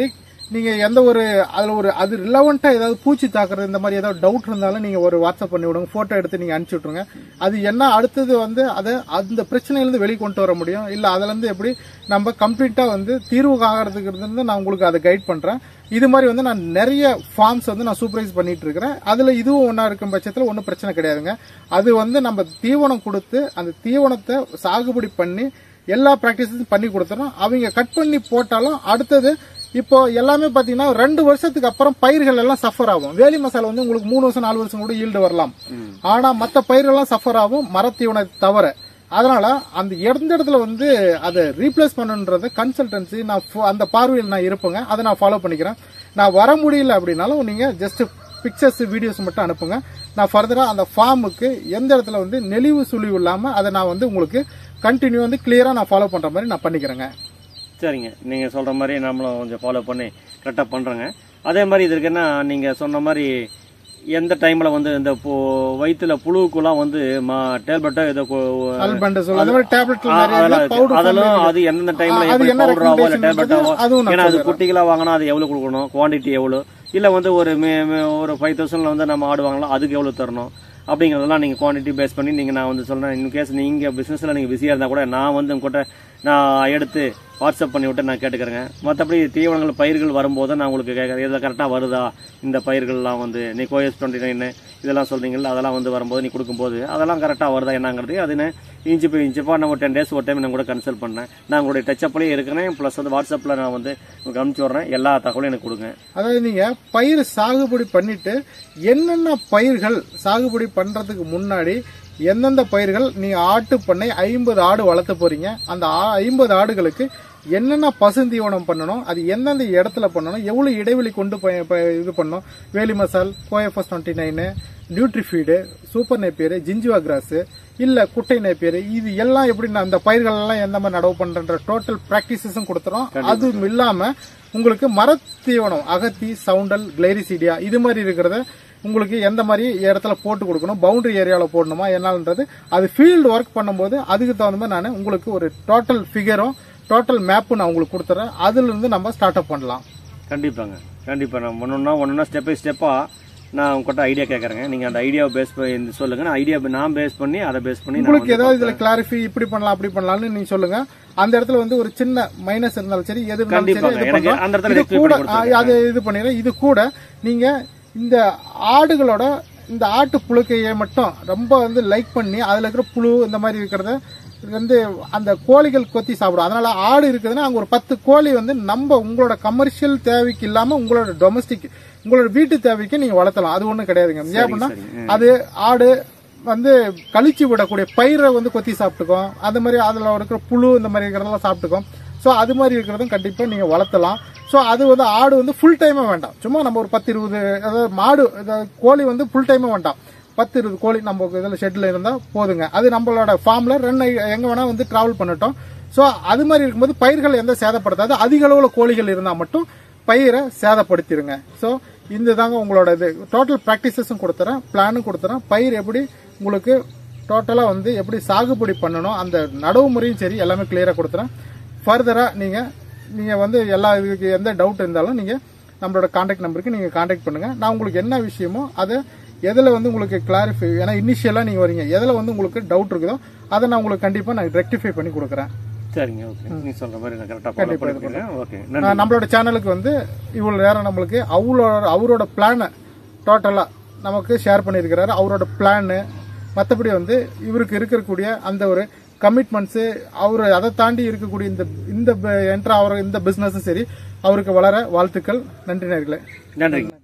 நீங்க எந்த ஒரு அதுல ஒரு அது ரிலவெண்டா ஏதாவது பூச்சி தாக்குறது இந்த மாதிரி ஏதாவது டவுட் இருந்தாலும் நீங்க ஒரு வாட்ஸ்அப் பண்ணி விடுங்க போட்டோ எடுத்து நீங்க அனுப்பிச்சு விட்டுருங்க அது என்ன அடுத்தது வந்து அதை அந்த பிரச்சனையிலிருந்து வெளியே கொண்டு வர முடியும் இல்ல அதுல இருந்து எப்படி நம்ம கம்ப்ளீட்டா வந்து தீர்வு காக்கிறதுக்கு இருந்து நான் உங்களுக்கு அதை கைட் பண்றேன் இது மாதிரி வந்து நான் நிறைய ஃபார்ம்ஸ் வந்து நான் சூப்பர்வைஸ் பண்ணிட்டு இருக்கிறேன் அதுல இதுவும் ஒண்ணா இருக்கும் பட்சத்துல ஒன்றும் பிரச்சனை கிடையாதுங்க அது வந்து நம்ம தீவனம் கொடுத்து அந்த தீவனத்தை சாகுபடி பண்ணி எல்லா ப்ராக்டிஸும் பண்ணி கொடுத்துறோம் அவங்க கட் பண்ணி போட்டாலும் அடுத்தது இப்போ எல்லாமே பாத்தீங்கன்னா ரெண்டு வருஷத்துக்கு அப்புறம் பயிர்கள் எல்லாம் சஃபர் ஆகும் வேலி மசாலா வந்து உங்களுக்கு மூணு வருஷம் நாலு வருஷம் கூட ஈல்டு வரலாம் ஆனா மத்த பயிர்கள்லாம் சஃபர் ஆகும் மரத்தீவனத்தை தவிர அதனால அந்த எந்த இடத்துல வந்து அதை ரீப்ளேஸ் பண்ணுன்றது கன்சல்டன்சி நான் ஃபோ- அந்த பார்வையில் நான் இருப்பேங்க அதை நான் ஃபாலோ பண்ணிக்கிறேன் நான் வர முடியல அப்படின்னாலும் நீங்க ஜஸ்ட் பிக்சர்ஸ் வீடியோஸ் மட்டும் அனுப்புங்க நான் ஃபர்தரா அந்த ஃபார்முக்கு எந்த இடத்துல வந்து நெளிவு சுழிவு இல்லாம அதை நான் வந்து உங்களுக்கு கண்டினியூ வந்து கிளியரா நான் ஃபாலோ பண்ற மாதிரி நான் பண்ணிக்கிறேங்க சரிங்க நீங்கள் சொல்கிற மாதிரி நம்மளும் கொஞ்சம் ஃபாலோ பண்ணி கரெக்டாக பண்ணுறோங்க அதே மாதிரி இதற்கு என்ன நீங்கள் சொன்ன மாதிரி எந்த டைமில் வந்து இந்த இப்போ வயிற்றுல புழுவுக்குலாம் வந்து மா டேப்லெட்டோ ஏதோ கு- அல்பண்டசோல் அந்த மாதிரி டேப்லெட்ல ஆ, நிறைய அதெல்லாம் இருக்கு. இருக்கு. powder அதெல்லாம் form அது எந்தெந்த டைம்ல ஆ, அது எப்படி என்ன பவுடர் ஆகும் இல்லை recommendation டேப்லெட் ஆகும் அதுவும் நான் ஏன்னா அது சொல்லிடுறேன். குட்டிகளா வாங்கினா அது எவ்வளவு கொடுக்கணும் குவாண்டிட்டி எவ்வளவு இல்ல வந்து ஒரு மே- மே- ஒரு ஃபைவ் தௌசண்ட்ல வந்து நம்ம ஆடு வாங்கலாம் அதுக்கு எவ்வளவு தரணும் அப்படிங்கறதெல்லாம் நீங்க குவாண்டிட்டி பேஸ் பண்ணி நீங்க நான் வந்து சொல்றேன் இன் கேஸ் நீங்க பிசினஸ்ல நீங்க பிஸியா இருந்தா கூட நான் வந்து உங்ககிட்ட நான் எடுத்து வாட்ஸ்அப் பண்ணி விட்டு நான் கேட்டுக்கிறேங்க மற்றபடி தீவனங்கள் பயிர்கள் வரும்போது நான் உங்களுக்கு கேட்குறேன் இதில் கரெக்டாக வருதா இந்த பயிர்கள்லாம் வந்து நீ கோஎஸ் டுவெண்ட்டி நைனு இதெல்லாம் சொல்றீங்கல்ல அதெல்லாம் வந்து வரும்போது நீ கொடுக்கும்போது அதெல்லாம் கரெக்டாக வருதா என்னங்கிறது அது நான் இன்ச்சு பை இன்ச்சுப்பா நான் ஒரு டென் டேஸ் ஒரு டைம் நான் கூட கன்சல்ட் பண்ணேன் நான் உங்களுடைய டச்சப்லேயே இருக்கிறேன் ப்ளஸ் வந்து வாட்ஸ்அப்பில் நான் வந்து உங்களுக்கு அனுப்பிச்சி விட்றேன் எல்லா தகவலும் எனக்கு கொடுங்க அதாவது நீங்க பயிர் சாகுபடி பண்ணிட்டு என்னென்ன பயிர்கள் சாகுபடி பண்றதுக்கு முன்னாடி எந்தெந்த பயிர்கள் நீங்க ஆட்டு பண்ணை ஐம்பது ஆடு வளர்த்த போறீங்க அந்த ஐம்பது ஆடுகளுக்கு என்னென்ன பசுந்தீவனம் பண்ணணும் அது எந்தெந்த இடத்துல பண்ணணும் எவ்வளவு இடைவெளி கொண்டு போய் ப- இது பண்ணணும் வேலி மசால் CoFS twenty nine Nutrifeed super napier ஜிஞ்சுவா கிராஸ் இல்ல குட்டை நேப்பியர் இது எல்லாம் எப்படி நான் அந்த பயிர்கள் எல்லாம் எந்த மாதிரி நடவு பண்றன்ற டோட்டல் பிராக்டிசஸும் கொடுத்துறோம் அதுவும் இல்லாம உங்களுக்கு மரத்தீவனம் அகத்தி சவுண்டல் கிளைரிசீடியா இது மாதிரி இருக்கிறத உங்களுக்கு எந்த மாதிரி இடத்துல போட்டு கொடுக்கணும் பவுண்டரி ஏரியாவில் போடணுமா என்னன்றது அது ஃபீல்டு ஒர்க் பண்ணும்போது அதுக்கு தகுந்த மாதிரி நான் உங்களுக்கு ஒரு டோட்டல் ஃபிகரும் டோட்டல் மேப்பும் நான் உங்களுக்கு கொடுத்துறேன் அதுல இருந்து நம்ம ஸ்டார்ட் அப் பண்ணலாம் கண்டிப்பாங்க கண்டிப்பாக நான் ஒன்றுனா ஒன்றுனா ஸ்டெப் பை ஸ்டெப்பாக நான் உங்ககிட்ட ஐடியா கேட்குறேங்க நீங்கள் அந்த ஐடியாவை பேஸ் பண்ணி சொல்லுங்க நான் ஐடியா நான் பேஸ் பண்ணி அதை பேஸ் பண்ணி நான் உங்களுக்கு வந்து ஏதாவது இதுல கிளாரிஃபை இப்படி பண்ணலாம் அப்படி பண்ணலாம்னு நீங்க சொல்லுங்க அந்த இடத்துல வந்து ஒரு சின்ன மைனஸ் இருந்தாலும் சரி எது இருந்தாலும் சரி கண்டிப்பாங்க. இது எனக்கு பண்றோம். அந்த இடத்துல இது explain கூட பண்ணி கொடுத்துருங்க. ஆ, அது இது பண்ணிடுறேன் இது கூட நீங்க இந்த ஆடுகளோட இந்த ஆட்டு புழுக்கையை மட்டும் ரொம்ப வந்து லைக் பண்ணி அதுல இருக்கிற புழு இந்த மாதிரி இருக்கிறத வந்து அந்த கோழிகள் கொத்தி சாப்பிடும் அதனால ஆடு இருக்குதுன்னா அங்க ஒரு பத்து கோழி வந்து நம்ம உங்களோட கமர்ஷியல் தேவைக்கு இல்லாம உங்களோட டொமஸ்டிக் உங்களோட வீட்டு தேவைக்கு நீங்க வளர்த்தலாம் அது ஒண்ணும் கிடையாதுங்க ஏன் அப்படின்னா சரி. அது ஆடு வந்து கழிச்சு விடக்கூடிய பயிரை வந்து கொத்தி சாப்பிட்டுக்கும் அது மாதிரி அதுல இருக்கிற புழு இந்த மாதிரி இருக்கிறதெல்லாம் சாப்பிட்டுக்கும் ஸோ அது மாதிரி இருக்கிறதும் கண்டிப்பா நீங்க வளர்த்தலாம் ஸோ அது வந்து ஆடு வந்து ஃபுல் டைமா வேண்டாம் சும்மா நம்ம ஒரு பத்து இருபது அதாவது மாடு அதாவது கோழி வந்து ஃபுல் டைமா வேண்டாம் பத்து இருபது கோழி நம்ம இதில் ஷெட்டில் இருந்தால் போதுங்க அது நம்மளோட ஃபார்மில் ரன் எங்கே வேணால் வந்து ட்ராவல் பண்ணட்டும் ஸோ அது மாதிரி இருக்கும்போது பயிர்கள் எந்த சேதப்படுத்தாது அதிக அளவில் கோழிகள் இருந்தால் மட்டும் பயிரை சேதப்படுத்திடுங்க ஸோ இந்த தாங்க உங்களோட இது டோட்டல் ப்ராக்டிசஸும் கொடுத்துறேன் பிளானும் கொடுத்துறேன் பயிர் எப்படி உங்களுக்கு டோட்டலாக வந்து எப்படி சாகுபடி பண்ணணும் அந்த நடவு முறையும் சரி எல்லாமே கிளியராக கொடுத்துறேன் ஃபர்தராக நீங்கள் நீங்கள் வந்து எல்லா இதுக்கு எந்த டவுட் இருந்தாலும் நீங்கள் நம்மளோட காண்டாக்ட் நம்பருக்கு நீங்கள் காண்டாக்ட் பண்ணுங்கள் நான் உங்களுக்கு என்ன விஷயமோ அதை எதில் வந்து உங்களுக்கு கிளாரிஃபை ஏன்னா இனிஷியலாக நீங்கள் வரீங்க எதில் வந்து உங்களுக்கு டவுட் இருக்குதோ அதை நான் உங்களுக்கு கண்டிப்பாக நான் ரெக்டிஃபை பண்ணி கொடுக்குறேன் சரிங்க ஓகே நீ சொல்ற மாதிரி நான் கரெக்டாக ஃபாலோ பண்ணிக்கிறேன் ஓகே நன்றி ஆஹ் நம்மளோட சேனலுக்கு வந்து இவ்வளோ நேரம் நம்மளுக்கு அவரோட அவரோட பிளானை டோட்டலாக நமக்கு ஷேர் பண்ணியிருக்கிறாரு அவரோட பிளானு மற்றபடி வந்து இவருக்கு இருக்கக்கூடிய அந்த ஒரு கமிட்மெண்ட்ஸு அவர் அதை தாண்டி இருக்கக்கூடிய இந்த இந்த என்ட்ரு ஆகிற இந்த பிஸ்னஸும் சரி அவருக்கு வளர வாழ்த்துக்கள் நன்றி நேர்களே நன்றிங்க